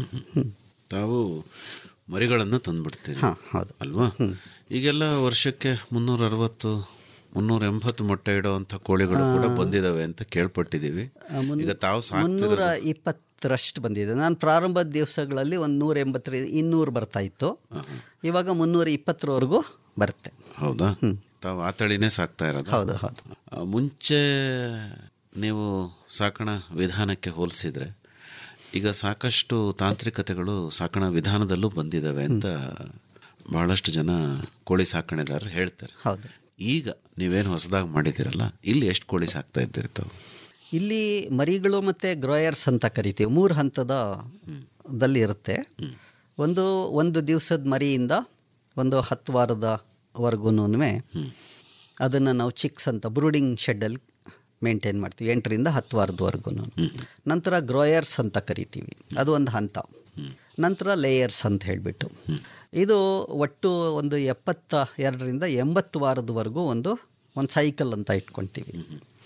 [SPEAKER 2] ತಾವು ಮರಿಗಳನ್ನು ತಂದುಬಿಡ್ತೀರಿ
[SPEAKER 1] ಹಾಂ ಹೌದು
[SPEAKER 2] ಅಲ್ವಾ ಈಗೆಲ್ಲ ವರ್ಷಕ್ಕೆ ಮುನ್ನೂರ ಅರವತ್ತು ಮುನ್ನೂರ ಎಂಬತ್ತು ಮೊಟ್ಟೆ ಇಡುವಂಥ ಕೋಳಿಗಳು ಕೂಡ ಬಂದಿದಾವೆ ಅಂತ ಕೇಳ್ಪಟ್ಟಿದ್ದೀವಿ ಈಗ ತಾವು
[SPEAKER 1] ಮುನ್ನೂರ
[SPEAKER 2] ಸಾಕ್ತಿರೋದು
[SPEAKER 1] ಇಪ್ಪತ್ತರಷ್ಟು ಬಂದಿದೆ ನಾನು ಪ್ರಾರಂಭದ ದಿವಸಗಳಲ್ಲಿ ಒಂದು ನೂರ ಎಂಬತ್ತರ ಇನ್ನೂರು ಬರ್ತಾ ಇತ್ತು ಇವಾಗ ಮುನ್ನೂರ ಇಪ್ಪತ್ತರವರೆಗೂ ಬರುತ್ತೆ
[SPEAKER 2] ಹೌದಾ ತಾವು ಆ ತಳಿನೇ ಸಾಕ್ತಾ ಇರೋದು
[SPEAKER 1] ಹೌದು ಹೌದು
[SPEAKER 2] ಆ, ಮುಂಚೆ ನೀವು ಸಾಕಣ ವಿಧಾನಕ್ಕೆ ಹೋಲಿಸಿದ್ರೆ ಈಗ ಸಾಕಷ್ಟು ತಾಂತ್ರಿಕತೆಗಳು ಸಾಕಣ ವಿಧಾನದಲ್ಲೂ ಬಂದಿದ್ದಾವೆ ಅಂತ ಬಹಳಷ್ಟು ಜನ ಕೋಳಿ ಸಾಕಣೆದಾರರು ಹೇಳ್ತಾರೆ
[SPEAKER 1] ಹೌದು
[SPEAKER 2] ಈಗ ನೀವೇನು ಹೊಸದಾಗಿ ಮಾಡಿದ್ದೀರಲ್ಲ ಇಲ್ಲಿ ಎಷ್ಟು ಕೋಳಿ ಸಾಕ್ತಾ ಇದ್ದೀರಿ ತಾವು
[SPEAKER 1] ಇಲ್ಲಿ ಮರಿಗಳು ಮತ್ತು ಗ್ರೋಯರ್ಸ್ ಅಂತ ಕರಿತೀವಿ ಮೂರು ಹಂತದ ದಲ್ಲಿ ಇರುತ್ತೆ ಒಂದು ಒಂದು ದಿವಸದ ಮರಿಯಿಂದ ಒಂದು ಹತ್ತು ವಾರದವರೆಗೂ ಅದನ್ನು ನಾವು ಚಿಕ್ಸ್ ಅಂತ ಬ್ರೂಡಿಂಗ್ ಶೆಡ್ಡಲ್ಲಿ ಮೇಂಟೈನ್ ಮಾಡ್ತೀವಿ ಎಂಟರಿಂದ ಹತ್ತು ವಾರದವರೆಗೂ ನಂತರ ಗ್ರೋಯರ್ಸ್ ಅಂತ ಕರಿತೀವಿ ಅದು ಒಂದು ಹಂತ ನಂತರ ಲೇಯರ್ಸ್ ಅಂತ ಹೇಳಿಬಿಟ್ಟು ಇದು ಒಟ್ಟು ಒಂದು ಎಪ್ಪತ್ತ ಎರಡರಿಂದ ಎಂಬತ್ತು ವಾರದವರೆಗೂ ಒಂದು ಒಂದು ಸೈಕಲ್ ಅಂತ ಇಟ್ಕೊಳ್ತೀವಿ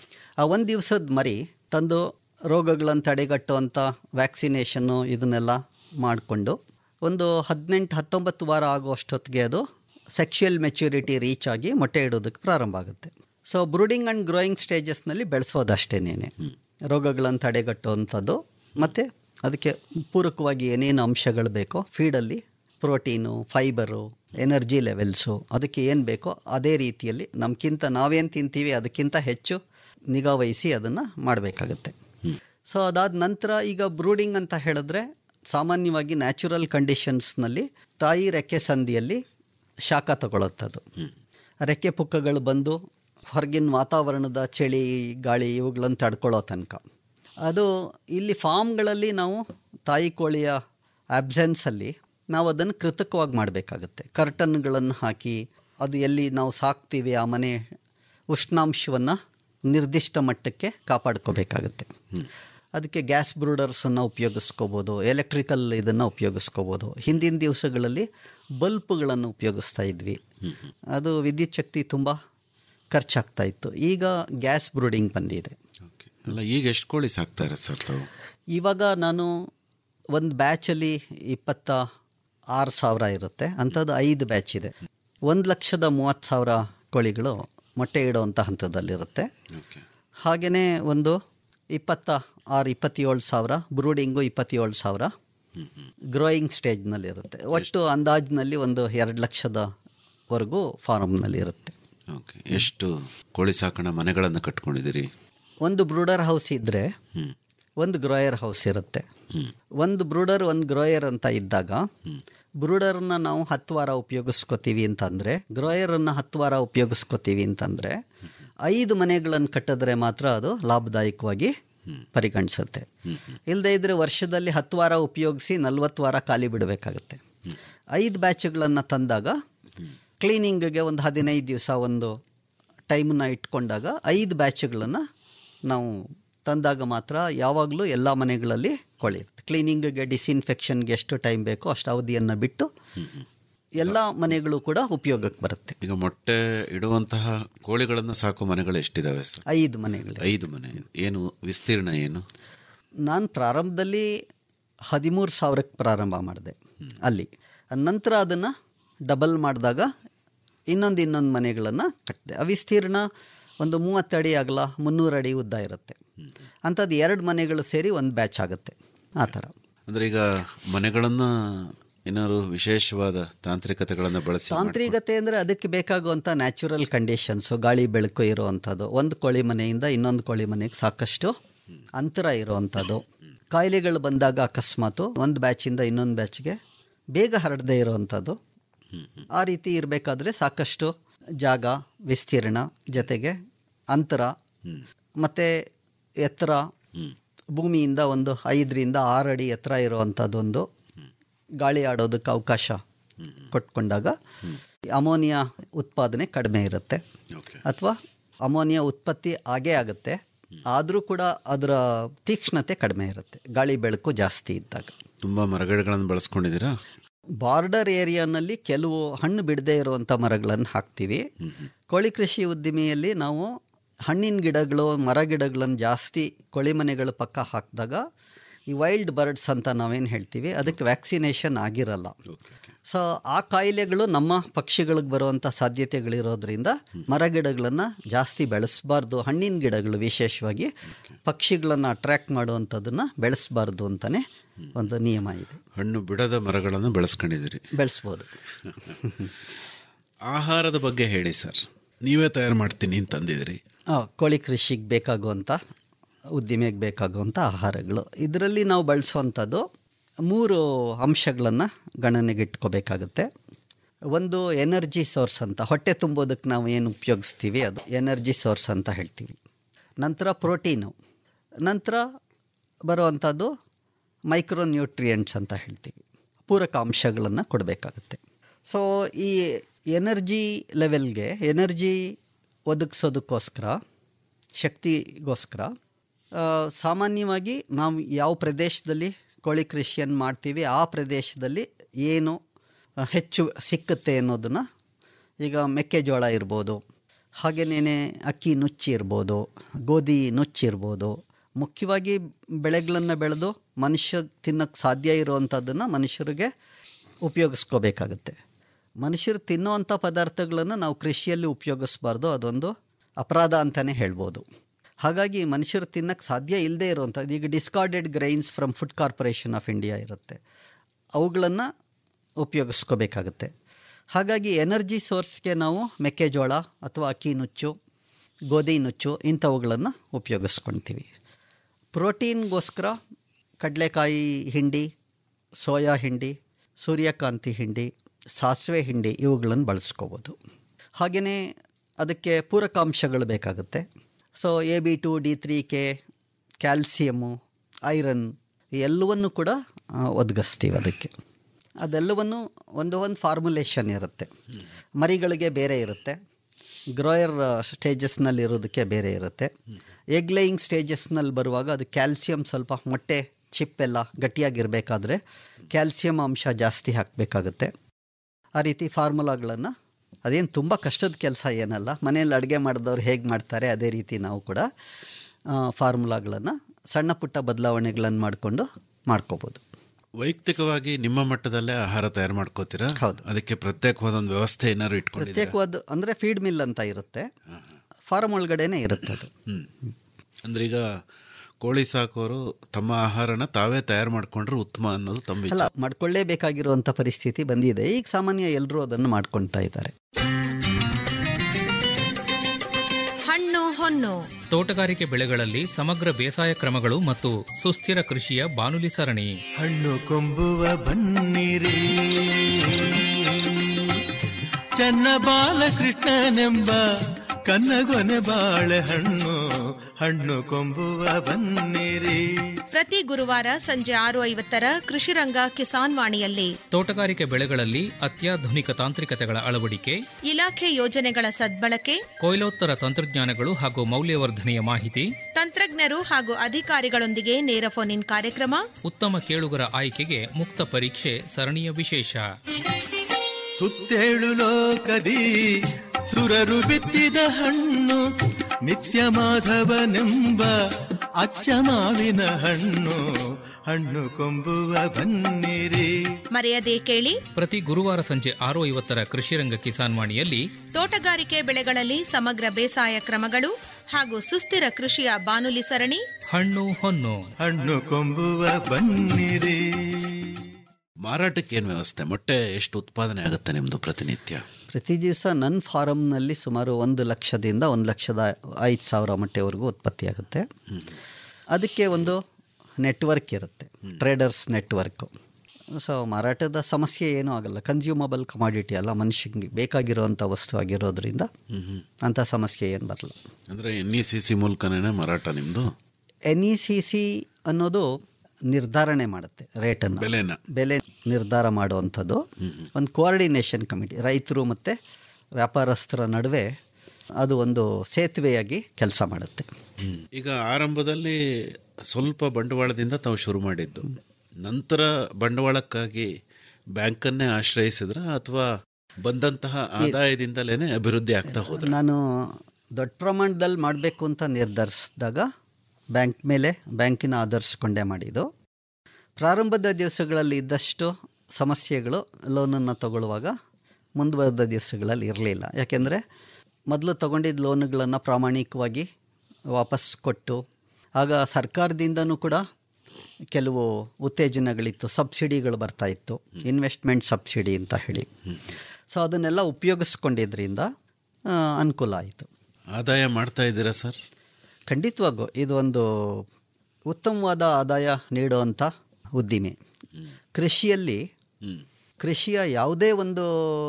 [SPEAKER 1] ಆ ಒಂದು ದಿವಸದ ಮರಿ ತಂದು ರೋಗಗಳನ್ನು ತಡೆಗಟ್ಟುವಂಥ ವ್ಯಾಕ್ಸಿನೇಷನ್ನು ಇದನ್ನೆಲ್ಲ ಮಾಡಿಕೊಂಡು ಒಂದು ಹದಿನೆಂಟು ಹತ್ತೊಂಬತ್ತು ವಾರ ಆಗುವಷ್ಟೊತ್ತಿಗೆ ಅದು ಸೆಕ್ಷುಯಲ್ ಮೆಚ್ಯೂರಿಟಿ ರೀಚ್ ಆಗಿ ಮೊಟ್ಟೆ ಇಡೋದಕ್ಕೆ ಪ್ರಾರಂಭ ಆಗುತ್ತೆ ಸೊ ಬ್ರೂಡಿಂಗ್ ಆ್ಯಂಡ್ ಗ್ರೋಯಿಂಗ್ ಸ್ಟೇಜಸ್ನಲ್ಲಿ ಬೆಳೆಸೋದಷ್ಟೇನೇನೆ ರೋಗಗಳನ್ನು ತಡೆಗಟ್ಟುವಂಥದ್ದು ಮತ್ತು ಅದಕ್ಕೆ ಪೂರಕವಾಗಿ ಏನೇನು ಅಂಶಗಳು ಬೇಕೋ ಫೀಡಲ್ಲಿ ಪ್ರೋಟೀನು ಫೈಬರು ಎನರ್ಜಿ ಲೆವೆಲ್ಸು ಅದಕ್ಕೆ ಏನು ಬೇಕೋ ಅದೇ ರೀತಿಯಲ್ಲಿ ನಮ್ಗಿಂತ ನಾವೇನು ತಿಂತೀವಿ ಅದಕ್ಕಿಂತ ಹೆಚ್ಚು ನಿಗಾ ವಹಿಸಿ ಅದನ್ನು ಮಾಡಬೇಕಾಗತ್ತೆ ಸೊ ಅದಾದ ನಂತರ ಈಗ ಬ್ರೂಡಿಂಗ್ ಅಂತ ಹೇಳಿದ್ರೆ ಸಾಮಾನ್ಯವಾಗಿ ನ್ಯಾಚುರಲ್ ಕಂಡೀಷನ್ಸ್ನಲ್ಲಿ ತಾಯಿ ರೆಕ್ಕೆ ಸಂದಿಯಲ್ಲಿ ಶಾಖ ತಗೊಳುತ್ತದು ರೆಕ್ಕೆ ಪುಕ್ಕಗಳು ಬಂದು ಹೊರಗಿನ ವಾತಾವರಣದ ಚಳಿ ಗಾಳಿ ಇವುಗಳನ್ನು ತಡ್ಕೊಳ್ಳೋ ತನಕ ಅದು ಇಲ್ಲಿ ಫಾರ್ಮ್ಗಳಲ್ಲಿ ನಾವು ತಾಯಿ ಕೋಳಿಯ ಆಬ್ಸೆನ್ಸಲ್ಲಿ ನಾವು ಅದನ್ನು ಕೃತಕವಾಗಿ ಮಾಡಬೇಕಾಗತ್ತೆ ಕರ್ಟನ್ಗಳನ್ನು ಹಾಕಿ ಅದು ಎಲ್ಲಿ ನಾವು ಸಾಕ್ತೀವಿ ಆ ಮನೆ ಉಷ್ಣಾಂಶವನ್ನು ನಿರ್ದಿಷ್ಟ ಮಟ್ಟಕ್ಕೆ ಕಾಪಾಡ್ಕೋಬೇಕಾಗತ್ತೆ ಅದಕ್ಕೆ ಗ್ಯಾಸ್ ಬ್ರೂಡರ್ಸನ್ನು ಉಪಯೋಗಿಸ್ಕೋಬೋದು ಎಲೆಕ್ಟ್ರಿಕಲ್ ಇದನ್ನು ಉಪಯೋಗಿಸ್ಕೋಬೋದು ಹಿಂದಿನ ದಿವಸಗಳಲ್ಲಿ ಬಲ್ಪ್ಗಳನ್ನು ಉಪಯೋಗಿಸ್ತಾ ಇದ್ವಿ ಅದು ವಿದ್ಯುತ್ ಶಕ್ತಿ ತುಂಬ ಖರ್ಚಾಗ್ತಾ ಇತ್ತು ಈಗ ಗ್ಯಾಸ್ ಬ್ರೂಡಿಂಗ್ ಬಂದಿದೆ
[SPEAKER 2] ಓಕೆ ಅಲ್ಲ ಈಗ ಎಷ್ಟು ಕೋಳಿ ಸಾಕ್ತಾ ಇರೋದು ಸರ್ ತಾವು
[SPEAKER 1] ಇವಾಗ ನಾನು ಒಂದು ಬ್ಯಾಚಲ್ಲಿ ಇಪ್ಪತ್ತ ಆರು ಸಾವಿರ ಇರುತ್ತೆ ಅಂಥದ್ದು ಐದು ಬ್ಯಾಚ್ ಇದೆ ಒಂದು ಲಕ್ಷದ ಮೂವತ್ತು ಸಾವಿರ ಕೋಳಿಗಳು ಮೊಟ್ಟೆ ಇಡುವಂಥ ಹಂತದಲ್ಲಿರುತ್ತೆ
[SPEAKER 2] ಓಕೆ
[SPEAKER 1] ಹಾಗೆಯೇ ಒಂದು ಇಪ್ಪತ್ತ ಆರು ಇಪ್ಪತ್ತೇಳು ಸಾವಿರ ಬ್ರೂಡಿಂಗು ಇಪ್ಪತ್ತೇಳು ಸಾವಿರ ಗ್ರೋಯಿಂಗ್ ಸ್ಟೇಜ್ನಲ್ಲಿರುತ್ತೆ ಒಟ್ಟು ಅಂದಾಜಿನಲ್ಲಿ ಒಂದು ಎರಡು ಲಕ್ಷದವರೆಗೂ ಫಾರಮ್ನಲ್ಲಿ ಇರುತ್ತೆ
[SPEAKER 2] ಓಕೆ ಎಷ್ಟು ಕೋಳಿ ಸಾಕಣೆ ಮನೆಗಳನ್ನು ಕಟ್ಕೊಂಡಿದ್ದೀರಿ
[SPEAKER 1] ಒಂದು ಬ್ರೂಡರ್ ಹೌಸ್ ಇದ್ದರೆ
[SPEAKER 2] ಹ್ಮ್.
[SPEAKER 1] ಒಂದು ಗ್ರೋಯರ್ ಹೌಸ್ ಇರುತ್ತೆ ಒಂದು ಬ್ರೂಡರ್ ಒಂದು ಗ್ರೋಯರ್ ಅಂತ ಇದ್ದಾಗ ಬ್ರೂಡರ್ನ ನಾವು ಹತ್ತು ವಾರ ಉಪಯೋಗಿಸ್ಕೋತೀವಿ ಅಂತಂದರೆ ಗ್ರೋಯರನ್ನು ಹತ್ತು ವಾರ ಉಪಯೋಗಿಸ್ಕೋತೀವಿ ಅಂತಂದರೆ ಐದು ಮನೆಗಳನ್ನು ಕಟ್ಟಿದ್ರೆ ಮಾತ್ರ ಅದು ಲಾಭದಾಯಕವಾಗಿ ಪರಿಗಣಿಸುತ್ತೆ ಇಲ್ಲದೇ ಇದ್ದರೆ ವರ್ಷದಲ್ಲಿ ಹತ್ತು ವಾರ ಉಪಯೋಗಿಸಿ ನಲ್ವತ್ತು ವಾರ ಖಾಲಿ ಬಿಡಬೇಕಾಗುತ್ತೆ ಐದು ಬ್ಯಾಚ್ಗಳನ್ನು ತಂದಾಗ ಕ್ಲೀನಿಂಗ್ಗೆ ಒಂದು ಹದಿನೈದು ದಿವಸ ಒಂದು ಟೈಮನ್ನ ಇಟ್ಕೊಂಡಾಗ ಐದು ಬ್ಯಾಚ್ಗಳನ್ನು ನಾವು ತಂದಾಗ ಮಾತ್ರ ಯಾವಾಗಲೂ ಎಲ್ಲ ಮನೆಗಳಲ್ಲಿ ಕೋಳಿ ಇರುತ್ತೆ ಕ್ಲೀನಿಂಗ್ಗೆ ಡಿಸ್ಇನ್ಫೆಕ್ಷನ್ಗೆ ಎಷ್ಟು ಟೈಮ್ ಬೇಕೋ ಅಷ್ಟು ಅವಧಿಯನ್ನು ಬಿಟ್ಟು ಎಲ್ಲ ಮನೆಗಳು ಕೂಡ ಉಪಯೋಗಕ್ಕೆ ಬರುತ್ತೆ
[SPEAKER 2] ಈಗ ಮೊಟ್ಟೆ ಇಡುವಂತಹ ಕೋಳಿಗಳನ್ನು ಸಾಕೋ ಮನೆಗಳು ಎಷ್ಟಿದಾವೆ ಸರ್
[SPEAKER 1] ಐದು ಮನೆಗಳು
[SPEAKER 2] ಐದು ಮನೆ ಏನು ವಿಸ್ತೀರ್ಣ ಏನು
[SPEAKER 1] ನಾನು ಪ್ರಾರಂಭದಲ್ಲಿ ಹದಿಮೂರು ಸಾವಿರಕ್ಕೆ ಪ್ರಾರಂಭ ಮಾಡಿದೆ ಅಲ್ಲಿ ನಂತರ ಅದನ್ನು ಡಬಲ್ ಮಾಡಿದಾಗ ಇನ್ನೊಂದು ಇನ್ನೊಂದು ಮನೆಗಳನ್ನು ಕಟ್ಟಿದೆ ಆ ವಿಸ್ತೀರ್ಣ ಒಂದು ಮೂವತ್ತು ಅಡಿ ಆಗಲ ಮುನ್ನೂರು ಅಡಿ ಉದ್ದ ಇರುತ್ತೆ ಅಂಥದ್ದು ಎರಡು ಮನೆಗಳು ಸೇರಿ ಒಂದು ಬ್ಯಾಚ್ ಆಗುತ್ತೆ ಆ ಥರ
[SPEAKER 2] ಅಂದ್ರೆ ಈಗ ಮನೆಗಳನ್ನು ಏನಾದ್ರು ವಿಶೇಷವಾದ ತಾಂತ್ರಿಕತೆಗಳನ್ನು ಬಳಸಿ
[SPEAKER 1] ತಾಂತ್ರಿಕತೆ ಅಂದರೆ ಅದಕ್ಕೆ ಬೇಕಾಗುವಂಥ ನ್ಯಾಚುರಲ್ ಕಂಡೀಷನ್ಸು ಗಾಳಿ ಬೆಳಕು ಇರುವಂಥದ್ದು ಒಂದು ಕೋಳಿ ಮನೆಯಿಂದ ಇನ್ನೊಂದು ಕೋಳಿ ಮನೆಗೆ ಸಾಕಷ್ಟು ಅಂತರ ಇರುವಂಥದ್ದು ಕಾಯಿಲೆಗಳು ಬಂದಾಗ ಅಕಸ್ಮಾತು ಒಂದು ಬ್ಯಾಚಿಂದ ಇನ್ನೊಂದು ಬ್ಯಾಚ್ಗೆ ಬೇಗ ಹರಡದೇ ಇರುವಂಥದ್ದು ಆ ರೀತಿ ಇರಬೇಕಾದ್ರೆ ಸಾಕಷ್ಟು ಜಾಗ ವಿಸ್ತೀರ್ಣ ಜೊತೆಗೆ ಅಂತರ ಮತ್ತು ಎತ್ತರ ಭೂಮಿಯಿಂದ ಒಂದು ಐದರಿಂದ ಆರು ಅಡಿ ಎತ್ತರ ಇರುವಂಥದ್ದೊಂದು ಗಾಳಿ ಆಡೋದಕ್ಕೆ ಅವಕಾಶ ಕೊಟ್ಕೊಂಡಾಗ ಅಮೋನಿಯಾ ಉತ್ಪಾದನೆ ಕಡಿಮೆ ಇರುತ್ತೆ
[SPEAKER 2] ಓಕೆ
[SPEAKER 1] ಅಥವಾ ಅಮೋನಿಯಾ ಉತ್ಪತ್ತಿ ಆಗೇ ಆಗುತ್ತೆ ಆದರೂ ಕೂಡ ಅದರ ತೀಕ್ಷ್ಣತೆ ಕಡಿಮೆ ಇರುತ್ತೆ ಗಾಳಿ ಬೆಳಕು ಜಾಸ್ತಿ ಇದ್ದಾಗ
[SPEAKER 2] ತುಂಬಾ ಮರಗಿಡಗಳನ್ನು ಬಳಸ್ಕೊಂಡಿದ್ದೀರಾ
[SPEAKER 1] ಬಾರ್ಡರ್ ಏರಿಯಾನಲ್ಲಿ ಕೆಲವು ಹಣ್ಣು ಬಿಡದೇ ಇರುವಂಥ ಮರಗಳನ್ನು ಹಾಕ್ತೀವಿ ಕೋಳಿ ಕೃಷಿ ಉದ್ದಿಮೆಯಲ್ಲಿ ನಾವು ಹಣ್ಣಿನ ಗಿಡಗಳು ಮರ ಗಿಡಗಳನ್ನು ಜಾಸ್ತಿ ಕೋಳಿ ಮನೆಗಳ ಪಕ್ಕ ಹಾಕಿದಾಗ ಈ ವೈಲ್ಡ್ ಬರ್ಡ್ಸ್ ಅಂತ ನಾವೇನು ಹೇಳ್ತೀವಿ ಅದಕ್ಕೆ ವ್ಯಾಕ್ಸಿನೇಷನ್ ಆಗಿರಲ್ಲ ಸೊ ಆ ಕಾಯಿಲೆಗಳು ನಮ್ಮ ಪಕ್ಷಿಗಳಿಗೆ ಬರುವಂಥ ಸಾಧ್ಯತೆಗಳಿರೋದ್ರಿಂದ ಮರ ಗಿಡಗಳನ್ನು ಜಾಸ್ತಿ ಬೆಳೆಸಬಾರ್ದು ಹಣ್ಣಿನ ಗಿಡಗಳು ವಿಶೇಷವಾಗಿ ಪಕ್ಷಿಗಳನ್ನು ಅಟ್ರ್ಯಾಕ್ಟ್ ಮಾಡುವಂಥದ್ದನ್ನು ಬೆಳೆಸಬಾರ್ದು ಅಂತಲೇ ಒಂದು ನಿಯಮ ಇದೆ
[SPEAKER 2] ಹಣ್ಣು ಬಿಡದ ಮರಗಳನ್ನು ಬೆಳೆಸ್ಕೊಂಡಿದ್ದೀರಿ
[SPEAKER 1] ಬೆಳೆಸ್ಬೋದು
[SPEAKER 2] ಆಹಾರದ ಬಗ್ಗೆ ಹೇಳಿ ಸರ್ ನೀವೇ ತಯಾರು ಮಾಡ್ತೀನಿ ಅಂತ ತಂದಿದ್ದೀರಿ
[SPEAKER 1] ಆ, ಕೋಳಿ ಕೃಷಿಗೆ ಬೇಕಾಗುವಂಥ ಉದ್ದಿಮೆಗೆ ಬೇಕಾಗುವಂಥ ಆಹಾರಗಳು ಇದರಲ್ಲಿ ನಾವು ಬಳಸುವಂಥದ್ದು ಮೂರು ಅಂಶಗಳನ್ನು ಗಣನೆಗೆ ಇಟ್ಕೋಬೇಕಾಗುತ್ತೆ ಒಂದು ಎನರ್ಜಿ ಸೋರ್ಸ್ ಅಂತ ಹೊಟ್ಟೆ ತುಂಬೋದಕ್ಕೆ ನಾವು ಏನು ಉಪಯೋಗಿಸ್ತೀವಿ ಅದು ಎನರ್ಜಿ ಸೋರ್ಸ್ ಅಂತ ಹೇಳ್ತೀವಿ ನಂತರ ಪ್ರೋಟೀನು ನಂತರ ಬರುವಂಥದ್ದು ಮೈಕ್ರೋ ನ್ಯೂಟ್ರಿಯೆಂಟ್ಸ್ ಅಂತ ಹೇಳ್ತೀವಿ ಪೂರಕ ಅಂಶಗಳನ್ನು ಕೊಡಬೇಕಾಗುತ್ತೆ ಸೊ ಈ ಎನರ್ಜಿ ಲೆವೆಲ್ಗೆ ಎನರ್ಜಿ ಒದಗಿಸೋದಕ್ಕೋಸ್ಕರ ಶಕ್ತಿಗೋಸ್ಕರ ಆ, ಸಾಮಾನ್ಯವಾಗಿ ನಾವು ಯಾವ ಪ್ರದೇಶದಲ್ಲಿ ಕೋಳಿ ಕೃಷಿಯನ್ನು ಮಾಡ್ತೀವಿ ಆ ಪ್ರದೇಶದಲ್ಲಿ ಏನು ಆ, ಹೆಚ್ಚು ಸಿಕ್ಕುತ್ತೆ ಅನ್ನೋದನ್ನು ಈಗ ಮೆಕ್ಕೆಜೋಳ ಇರ್ಬೋದು ಹಾಗೆಯೇ ಅಕ್ಕಿ ನುಚ್ಚಿ ಇರ್ಬೋದು ಗೋಧಿ ನುಚ್ಚಿ ಇರ್ಬೋದು ಮುಖ್ಯವಾಗಿ ಬೆಳೆಗಳನ್ನು ಬೆಳೆದು ಮನುಷ್ಯ ತಿನ್ನೋಕ್ಕೆ ಸಾಧ್ಯ ಇರುವಂಥದ್ದನ್ನು ಮನುಷ್ಯರಿಗೆ ಉಪಯೋಗಿಸ್ಕೋಬೇಕಾಗುತ್ತೆ ಮನುಷ್ಯರು ತಿನ್ನುವಂಥ ಪದಾರ್ಥಗಳನ್ನು ನಾವು ಕೃಷಿಯಲ್ಲಿ ಉಪಯೋಗಿಸ್ಬಾರ್ದು ಅದೊಂದು ಅಪರಾಧ ಅಂತಲೇ ಹೇಳ್ಬೋದು ಹಾಗಾಗಿ ಮನುಷ್ಯರು ತಿನ್ನಕ್ಕೆ ಸಾಧ್ಯ ಇಲ್ಲದೆ ಇರುವಂಥದ್ದು ಈಗ discarded grains from Food Corporation of India ಇರುತ್ತೆ ಅವುಗಳನ್ನು ಉಪಯೋಗಿಸ್ಕೋಬೇಕಾಗುತ್ತೆ ಹಾಗಾಗಿ ಎನರ್ಜಿ ಸೋರ್ಸ್ಗೆ ನಾವು ಮೆಕ್ಕೆಜೋಳ ಅಥವಾ ಅಕ್ಕಿ ನುಚ್ಚು ಗೋಧಿ ನುಚ್ಚು ಇಂಥವುಗಳನ್ನು ಉಪಯೋಗಿಸ್ಕೊಳ್ತೀವಿ ಪ್ರೋಟೀನ್ಗೋಸ್ಕರ ಕಡಲೆಕಾಯಿ ಹಿಂಡಿ ಸೋಯಾ ಹಿಂಡಿ ಸೂರ್ಯಕಾಂತಿ ಹಿಂಡಿ ಸಾಸಿವೆ ಹಿಂಡಿ ಇವುಗಳನ್ನು ಬಳಸ್ಕೋಬೋದು ಹಾಗೆಯೇ ಅದಕ್ಕೆ ಪೂರಕಾಂಶಗಳು ಬೇಕಾಗುತ್ತೆ so A B two D three K calcium iron ಎಲ್ಲವನ್ನು ಕೂಡ ಆ, ಒದಗಿಸ್ತೀವಿ ಅದಕ್ಕೆ ಅದೆಲ್ಲವನ್ನು ಒಂದು ಒಂದು ಫಾರ್ಮುಲೇಷನ್ ಇರುತ್ತೆ ಮರಿಗಳಿಗೆ ಬೇರೆ ಇರುತ್ತೆ ಗ್ರೋಯರ್ ಸ್ಟೇಜಸ್ನಲ್ಲಿ ಇರೋದಕ್ಕೆ ಬೇರೆ ಇರುತ್ತೆ ಎಗ್ ಲೈಯಿಂಗ್ ಸ್ಟೇಜಸ್ನಲ್ಲಿ ಬರುವಾಗ ಅದು ಕ್ಯಾಲ್ಸಿಯಂ ಸ್ವಲ್ಪ ಮೊಟ್ಟೆ ಚಿಪ್ಪೆಲ್ಲ ಗಟ್ಟಿಯಾಗಿರಬೇಕಾದ್ರೆ ಕ್ಯಾಲ್ಸಿಯಂ ಅಂಶ ಜಾಸ್ತಿ ಹಾಕಬೇಕಾಗುತ್ತೆ ಆ ರೀತಿ ಫಾರ್ಮುಲಾಗಳನ್ನು ಅದೇನು ತುಂಬ ಕಷ್ಟದ ಕೆಲಸ ಏನಲ್ಲ ಮನೆಯಲ್ಲಿ ಅಡುಗೆ ಮಾಡಿದವ್ರು ಹೇಗೆ ಮಾಡ್ತಾರೆ ಅದೇ ರೀತಿ ನಾವು ಕೂಡ ಫಾರ್ಮುಲಾಗಳನ್ನು ಸಣ್ಣ ಪುಟ್ಟ ಬದಲಾವಣೆಗಳನ್ನು ಮಾಡಿಕೊಂಡು ಮಾಡ್ಕೋಬೋದು
[SPEAKER 2] ವೈಯಕ್ತಿಕವಾಗಿ ನಿಮ್ಮ ಮಟ್ಟದಲ್ಲೇ ಆಹಾರ ತಯಾರು ಮಾಡ್ಕೋತೀರಾ
[SPEAKER 1] ಹೌದು.
[SPEAKER 2] ಅದಕ್ಕೆ ಪ್ರತ್ಯೇಕವಾದ ಒಂದು ವ್ಯವಸ್ಥೆ ಏನಾದ್ರು ಇಟ್ಕೊಂಡಿದ್ದೀರಾ
[SPEAKER 1] ಪ್ರತ್ಯೇಕವಾದ ಅಂದರೆ ಫೀಡ್ ಮಿಲ್ ಅಂತ ಇರುತ್ತೆ ಫಾರ್ಮ್ ಒಳಗಡೆನೇ ಇರುತ್ತೆ ಅದು
[SPEAKER 2] ಹ್ಮ್ ಅಂದ್ರೆ ಈಗ ಕೋಳಿ ಸಾಕೋರು ತಮ್ಮ ಆಹಾರನ ತಾವೇ ತಯಾರು ಮಾಡ್ಕೊಂಡ್ರೆ ಉತ್ತಮ ಅನ್ನೋದು ತಮ್ಮ
[SPEAKER 1] ಅಲ್ಲ
[SPEAKER 2] ವಿಚಾರ
[SPEAKER 1] ಮಾಡ್ಕೊಳ್ಳೇಬೇಕಾಗಿರುವಂಥ ಪರಿಸ್ಥಿತಿ ಬಂದಿದೆ ಈಗ ಸಾಮಾನ್ಯ ಎಲ್ಲರೂ ಅದನ್ನು ಮಾಡ್ಕೊಳ್ತಾ ಇದ್ದಾರೆ
[SPEAKER 3] ಹಣ್ಣು ಹೊನ್ನು
[SPEAKER 4] ತೋಟಗಾರಿಕೆ ಬೆಳೆಗಳಲ್ಲಿ ಸಮಗ್ರ ಬೇಸಾಯ ಕ್ರಮಗಳು ಮತ್ತು ಸುಸ್ಥಿರ ಕೃಷಿಯ ಬಾನುಲಿ ಸರಣಿ
[SPEAKER 5] ಹಣ್ಣು ಕೊಂಬುವ ಬನ್ನಿರಿ ಚನ್ನ ಬಾಲಕೃಷ್ಣನೆಂಬ ಕನ್ನಗೊನೆ ಬಾಳೆಹಣ್ಣು ಹಣ್ಣು ಕೊಂಬುವ ಬನ್ನಿರಿ
[SPEAKER 3] ಪ್ರತಿ ಗುರುವಾರ ಸಂಜೆ ಆರು ಐವತ್ತರ ಕೃಷಿರಂಗ ಕಿಸಾನ್ ವಾಣಿಯಲ್ಲಿ
[SPEAKER 4] ತೋಟಗಾರಿಕೆ ಬೆಳೆಗಳಲ್ಲಿ ಅತ್ಯಾಧುನಿಕ ತಾಂತ್ರಿಕತೆಗಳ ಅಳವಡಿಕೆ
[SPEAKER 3] ಇಲಾಖೆ ಯೋಜನೆಗಳ ಸದ್ಬಳಕೆ
[SPEAKER 4] ಕೊಯ್ಲೋತ್ತರ ತಂತ್ರಜ್ಞಾನಗಳು ಹಾಗೂ ಮೌಲ್ಯವರ್ಧನೆಯ ಮಾಹಿತಿ
[SPEAKER 3] ತಂತ್ರಜ್ಞರು ಹಾಗೂ ಅಧಿಕಾರಿಗಳೊಂದಿಗೆ ನೇರ ಫೋನ್ ಇನ್ ಕಾರ್ಯಕ್ರಮ
[SPEAKER 4] ಉತ್ತಮ ಕೇಳುಗರ ಆಯ್ಕೆಗೆ ಮುಕ್ತ ಪರೀಕ್ಷೆ ಸರಣಿಯ ವಿಶೇಷ
[SPEAKER 5] ಸುತ್ತೇಳು ಲೋಕದಿ ಸುರರು ಬಿತ್ತಿದ ಹಣ್ಣು ನಿತ್ಯ ಮಾಧವನೆಂಬ ಅಚ್ಚ ಮಾವಿನ ಹಣ್ಣು ಹಣ್ಣು ಕೊಂಬುವ ಬನ್ನಿರಿ
[SPEAKER 3] ಮರೆಯದೇ ಕೇಳಿ
[SPEAKER 4] ಪ್ರತಿ ಗುರುವಾರ ಸಂಜೆ ಆರು ಐವತ್ತರ ಕೃಷಿರಂಗ ಕಿಸಾನ್ ವಾಣಿಯಲ್ಲಿ
[SPEAKER 3] ತೋಟಗಾರಿಕೆ ಬೆಳೆಗಳಲ್ಲಿ ಸಮಗ್ರ ಬೇಸಾಯ ಕ್ರಮಗಳು ಹಾಗೂ ಸುಸ್ಥಿರ ಕೃಷಿಯ ಬಾನುಲಿ ಸರಣಿ
[SPEAKER 4] ಹಣ್ಣು ಹೊನ್ನು
[SPEAKER 5] ಹಣ್ಣು ಕೊಂಬುವ ಬನ್ನಿರಿ
[SPEAKER 2] ಮಾರಾಟಕ್ಕೆ ಏನು ವ್ಯವಸ್ಥೆ ಮೊಟ್ಟೆ ಎಷ್ಟು ಉತ್ಪಾದನೆ ಆಗುತ್ತೆ ನಿಮ್ಮದು ಪ್ರತಿನಿತ್ಯ
[SPEAKER 1] ಪ್ರತಿ ದಿವಸ ನನ್ನ ಫಾರಮ್ನಲ್ಲಿ ಸುಮಾರು ಒಂದು ಲಕ್ಷದಿಂದ ಒಂದು ಲಕ್ಷದ ಐದು ಸಾವಿರ ಮೊಟ್ಟೆವರೆಗೂ ಉತ್ಪತ್ತಿಯಾಗುತ್ತೆ ಅದಕ್ಕೆ ಒಂದು ನೆಟ್ವರ್ಕ್ ಇರುತ್ತೆ ಟ್ರೇಡರ್ಸ್ ನೆಟ್ವರ್ಕು ಸೊ ಮಾರಾಟದ ಸಮಸ್ಯೆ ಏನೂ ಆಗಲ್ಲ ಕನ್ಸ್ಯೂಮಬಲ್ ಕಮಾಡಿಟಿ ಅಲ್ಲ ಮನುಷ್ಯನಿಗೆ ಬೇಕಾಗಿರುವಂಥ ವಸ್ತು ಆಗಿರೋದ್ರಿಂದ ಅಂಥ ಸಮಸ್ಯೆ ಏನು ಬರಲ್ಲ
[SPEAKER 2] ಅಂದರೆ ಎನ್ ಇ ಸಿ ಸಿ ಮೂಲಕನೇ ಮಾರಾಟ ನಿಮ್ಮದು
[SPEAKER 1] ಎನ್ ಇ ಸಿ ಸಿ ಅನ್ನೋದು ನಿರ್ಧಾರಣೆ ಮಾಡುತ್ತೆ ರೇಟನ್ನು
[SPEAKER 2] ಬೆಲೆನ
[SPEAKER 1] ಬೆಲೆ ನಿರ್ಧಾರ ಮಾಡುವಂಥದ್ದು ಒಂದು ಕೋಆರ್ಡಿನೇಷನ್ ಕಮಿಟಿ ರೈತರು ಮತ್ತು ವ್ಯಾಪಾರಸ್ಥರ ನಡುವೆ ಅದು ಒಂದು ಸೇತುವೆಯಾಗಿ ಕೆಲಸ ಮಾಡುತ್ತೆ
[SPEAKER 2] ಈಗ ಆರಂಭದಲ್ಲಿ ಸ್ವಲ್ಪ ಬಂಡವಾಳದಿಂದ ತಾವು ಶುರು ಮಾಡಿದ್ದು ನಂತರ ಬಂಡವಾಳಕ್ಕಾಗಿ ಬ್ಯಾಂಕನ್ನೇ ಆಶ್ರಯಿಸಿದ್ರ ಅಥವಾ ಬಂದಂತಹ ಆದಾಯದಿಂದಲೇ ಅಭಿವೃದ್ಧಿ ಆಗ್ತಾ ಹೋದ್ರ
[SPEAKER 1] ನಾನು ದೊಡ್ಡ ಪ್ರಮಾಣದಲ್ಲಿ ಮಾಡಬೇಕು ಅಂತ ನಿರ್ಧರಿಸಿದಾಗ ಬ್ಯಾಂಕ್ ಮೇಲೆ ಬ್ಯಾಂಕಿನ ಆಧರಿಸ್ಕೊಂಡೇ ಮಾಡಿದ್ದು ಪ್ರಾರಂಭದ ದಿವಸಗಳಲ್ಲಿ ಇದ್ದಷ್ಟು ಸಮಸ್ಯೆಗಳು ಲೋನನ್ನು ತಗೊಳ್ಳುವಾಗ ಮುಂದುವರೆದ ದಿವಸಗಳಲ್ಲಿ ಇರಲಿಲ್ಲ ಯಾಕೆಂದರೆ ಮೊದಲು ತಗೊಂಡಿದ್ದ ಲೋನ್ಗಳನ್ನು ಪ್ರಾಮಾಣಿಕವಾಗಿ ವಾಪಸ್ ಕೊಟ್ಟು ಆಗ ಸರ್ಕಾರದಿಂದನೂ ಕೂಡ ಕೆಲವು ಉತ್ತೇಜನಗಳಿತ್ತು ಸಬ್ಸಿಡಿಗಳು ಬರ್ತಾ ಇತ್ತು ಇನ್ವೆಸ್ಟ್ಮೆಂಟ್ ಸಬ್ಸಿಡಿ ಅಂತ ಹೇಳಿ ಸೊ ಅದನ್ನೆಲ್ಲ ಉಪಯೋಗಿಸ್ಕೊಂಡಿದ್ರಿಂದ ಆ, ಅನುಕೂಲ ಆಯಿತು
[SPEAKER 2] ಆದಾಯ ಮಾಡ್ತಾ ಇದ್ದೀರಾ ಸರ್
[SPEAKER 1] ಖಂಡಿತವಾಗೂ ಇದು ಒಂದು ಉತ್ತಮವಾದ ಆದಾಯ ನೀಡುವಂಥ ಉದ್ದಿಮೆ ಕೃಷಿಯಲ್ಲಿ
[SPEAKER 2] ಹ್ಮ್.
[SPEAKER 1] ಕೃಷಿಯ ಯಾವುದೇ ಒಂದು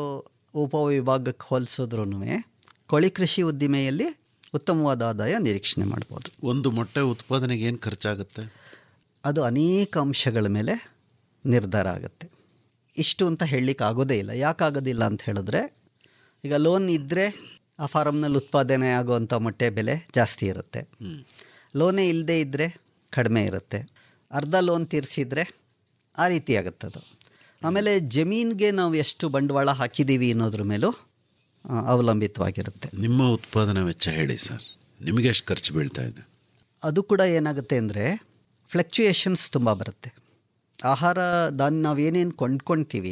[SPEAKER 1] ಉಪವಿಭಾಗಕ್ಕೆ ಹೋಲಿಸಿದ್ರೂ ಕೋಳಿ ಕೃಷಿ ಉದ್ದಿಮೆಯಲ್ಲಿ ಉತ್ತಮವಾದ ಆದಾಯ ನಿರೀಕ್ಷಣೆ ಮಾಡ್ಬೋದು
[SPEAKER 2] ಒಂದು ಮೊಟ್ಟೆ ಉತ್ಪಾದನೆಗೆ ಏನು ಖರ್ಚಾಗುತ್ತೆ
[SPEAKER 1] ಅದು ಅನೇಕ ಅಂಶಗಳ ಮೇಲೆ ನಿರ್ಧಾರ ಆಗುತ್ತೆ ಇಷ್ಟು ಅಂತ ಹೇಳಲಿಕ್ಕೆ ಆಗೋದೇ ಇಲ್ಲ ಯಾಕಾಗೋದಿಲ್ಲ ಅಂತ ಹೇಳಿದ್ರೆ ಈಗ ಲೋನ್ ಇದ್ದರೆ ಆ ಫಾರಮ್ನಲ್ಲಿ ಉತ್ಪಾದನೆ ಆಗುವಂಥ ಮೊಟ್ಟೆ ಬೆಲೆ ಜಾಸ್ತಿ ಇರುತ್ತೆ ಲೋನೇ ಇಲ್ಲದೆ ಇದ್ದರೆ ಕಡಿಮೆ ಇರುತ್ತೆ ಅರ್ಧ ಲೋನ್ ತೀರಿಸಿದ್ರೆ ಆ ರೀತಿ ಆಗುತ್ತೆ ಅದು ಆಮೇಲೆ ಜಮೀನಿಗೆ ನಾವು ಎಷ್ಟು ಬಂಡವಾಳ ಹಾಕಿದ್ದೀವಿ ಅನ್ನೋದ್ರ ಮೇಲೂ ಆ, ಅವಲಂಬಿತವಾಗಿರುತ್ತೆ
[SPEAKER 2] ನಿಮ್ಮ ಉತ್ಪಾದನಾ ವೆಚ್ಚ ಹೇಳಿ ಸರ್ ನಿಮಗೆ ಎಷ್ಟು ಖರ್ಚು ಬೀಳ್ತಾ ಇದೆ
[SPEAKER 1] ಅದು ಕೂಡ ಏನಾಗುತ್ತೆ ಅಂದರೆ ಫ್ಲಕ್ಚುಯೇಷನ್ಸ್ ತುಂಬ ಬರುತ್ತೆ ಆಹಾರ ಧಾನ್ಯ ನಾವೇನೇನು ಕೊಂಡ್ಕೊಳ್ತೀವಿ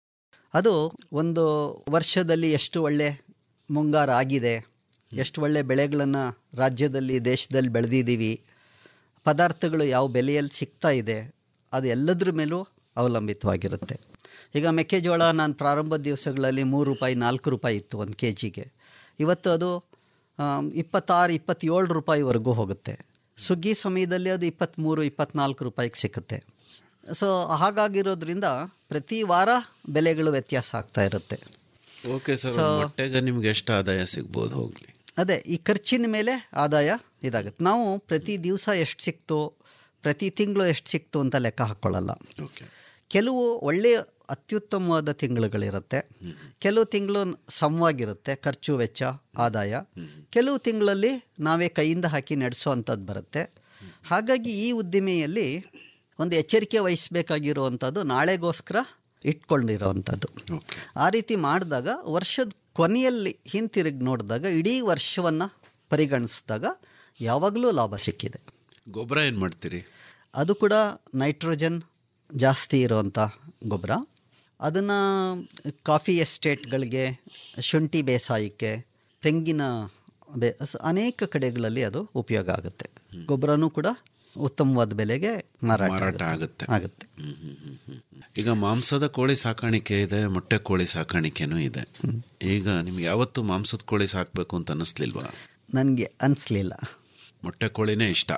[SPEAKER 1] ಅದು ಒಂದು ವರ್ಷದಲ್ಲಿ ಎಷ್ಟು ಒಳ್ಳೆ ಮುಂಗಾರು ಆಗಿದೆ ಎಷ್ಟು ಒಳ್ಳೆ ಬೆಳೆಗಳನ್ನು ರಾಜ್ಯದಲ್ಲಿ ದೇಶದಲ್ಲಿ ಬೆಳೆದಿದ್ದೀವಿ ಪದಾರ್ಥಗಳು ಯಾವ ಬೆಲೆಯಲ್ಲಿ ಸಿಗ್ತಾ ಇದೆ ಅದು ಎಲ್ಲದ್ರ ಮೇಲೂ ಅವಲಂಬಿತವಾಗಿರುತ್ತೆ ಈಗ ಮೆಕ್ಕೆಜೋಳ ನಾನು ಪ್ರಾರಂಭದ ದಿವಸಗಳಲ್ಲಿ ಮೂರು ರೂಪಾಯಿ ನಾಲ್ಕು ರೂಪಾಯಿ ಇತ್ತು ಒಂದು ಕೆ ಜಿಗೆ ಇವತ್ತು ಅದು ಆಮ್, ಇಪ್ಪತ್ತಾರು ಇಪ್ಪತ್ತೇಳು ರೂಪಾಯಿವರೆಗೂ ಹೋಗುತ್ತೆ ಸುಗ್ಗಿ ಸಮಯದಲ್ಲಿ ಅದು ಇಪ್ಪತ್ತ್ಮೂರು ಇಪ್ಪತ್ನಾಲ್ಕು ರೂಪಾಯಿಗೆ ಸಿಕ್ಕುತ್ತೆ ಸೊ ಹಾಗಾಗಿರೋದ್ರಿಂದ ಪ್ರತಿ ವಾರ ಬೆಲೆಗಳು ವ್ಯತ್ಯಾಸ ಆಗ್ತಾ ಇರುತ್ತೆ
[SPEAKER 2] ಓಕೆ ಸರ್ ಒಂದು ಮೊಟ್ಟೆಗೆ ನಿಮ್ಗೆ ಎಷ್ಟು ಆದಾಯ ಸಿಗ್ಬೋದು ಹೋಗ್ಲಿ
[SPEAKER 1] ಅದೇ ಈ ಖರ್ಚಿನ ಮೇಲೆ ಆದಾಯ ಇದಾಗುತ್ತೆ ನಾವು ಪ್ರತಿ ದಿವಸ ಎಷ್ಟು ಸಿಕ್ತು ಪ್ರತಿ ತಿಂಗಳು ಎಷ್ಟು ಸಿಕ್ತು ಅಂತ ಲೆಕ್ಕ ಹಾಕ್ಕೊಳ್ಳಲ್ಲ
[SPEAKER 2] ಓಕೆ
[SPEAKER 1] ಕೆಲವು ಒಳ್ಳೆಯ ಅತ್ಯುತ್ತಮವಾದ ತಿಂಗಳುಗಳಿರುತ್ತೆ ಕೆಲವು ತಿಂಗಳು ಸಮವಾಗಿರುತ್ತೆ ಖರ್ಚು ವೆಚ್ಚ ಆದಾಯ ಕೆಲವು ತಿಂಗಳಲ್ಲಿ ನಾವೇ ಕೈಯಿಂದ ಹಾಕಿ ನಡೆಸೋವಂಥದ್ದು ಬರುತ್ತೆ ಹಾಗಾಗಿ ಈ ಉದ್ದಿಮೆಯಲ್ಲಿ ಒಂದು ಎಚ್ಚರಿಕೆ ವಹಿಸಬೇಕಾಗಿರುವಂಥದ್ದು ನಾಳೆಗೋಸ್ಕರ ಇಟ್ಕೊಂಡಿರೋವಂಥದ್ದು
[SPEAKER 2] ಓಕೆ
[SPEAKER 1] ಆ ರೀತಿ ಮಾಡಿದಾಗ ವರ್ಷದ ಕೊನೆಯಲ್ಲಿ ಹಿಂತಿರುಗಿ ನೋಡಿದಾಗ ಇಡೀ ವರ್ಷವನ್ನು ಪರಿಗಣಿಸಿದಾಗ ಯಾವಾಗಲೂ ಲಾಭ ಸಿಕ್ಕಿದೆ
[SPEAKER 2] ಗೊಬ್ಬರ ಏನು ಮಾಡ್ತೀರಿ
[SPEAKER 1] ಅದು ಕೂಡ ನೈಟ್ರೋಜನ್ ಜಾಸ್ತಿ ಇರುವಂಥ ಗೊಬ್ಬರ ಅದನ್ನು ಕಾಫಿ ಎಸ್ಟೇಟ್ಗಳಿಗೆ ಶುಂಠಿ ಬೇಸಾಯಕ್ಕೆ ತೆಂಗಿನ ಬೇ ಸ- ಅನೇಕ ಕಡೆಗಳಲ್ಲಿ ಅದು ಉಪಯೋಗ ಆಗುತ್ತೆ ಗೊಬ್ಬರನೂ ಕೂಡ ಉತ್ತಮವಾದ ಬೆಲೆಗೆ ಮಾರಾಟ
[SPEAKER 2] ಮಾರಾಟ
[SPEAKER 1] ಆಗುತ್ತೆ.
[SPEAKER 2] ಆಗುತ್ತೆ
[SPEAKER 1] ಆಗುತ್ತೆ
[SPEAKER 2] ಹ್ಮ್, ಹ್ಮ್, ಹ್ಮ್, ಹ್ಮ್. ಈಗ ಮಾಂಸದ ಕೋಳಿ ಸಾಕಾಣಿಕೆ ಇದೆ ಮೊಟ್ಟೆ ಕೋಳಿ ಸಾಕಾಣಿಕೆನೂ ಇದೆ ಈಗ ನಿಮ್ಗೆ ಯಾವತ್ತು ಮಾಂಸದ ಕೋಳಿ ಸಾಕಬೇಕು ಅಂತ ಅನ್ನಿಸ್ಲಿಲ್ವಾ
[SPEAKER 1] ನನಗೆ ಅನಿಸ್ಲಿಲ್ಲ
[SPEAKER 2] ಮೊಟ್ಟೆ ಕೋಳಿನೇ ಇಷ್ಟ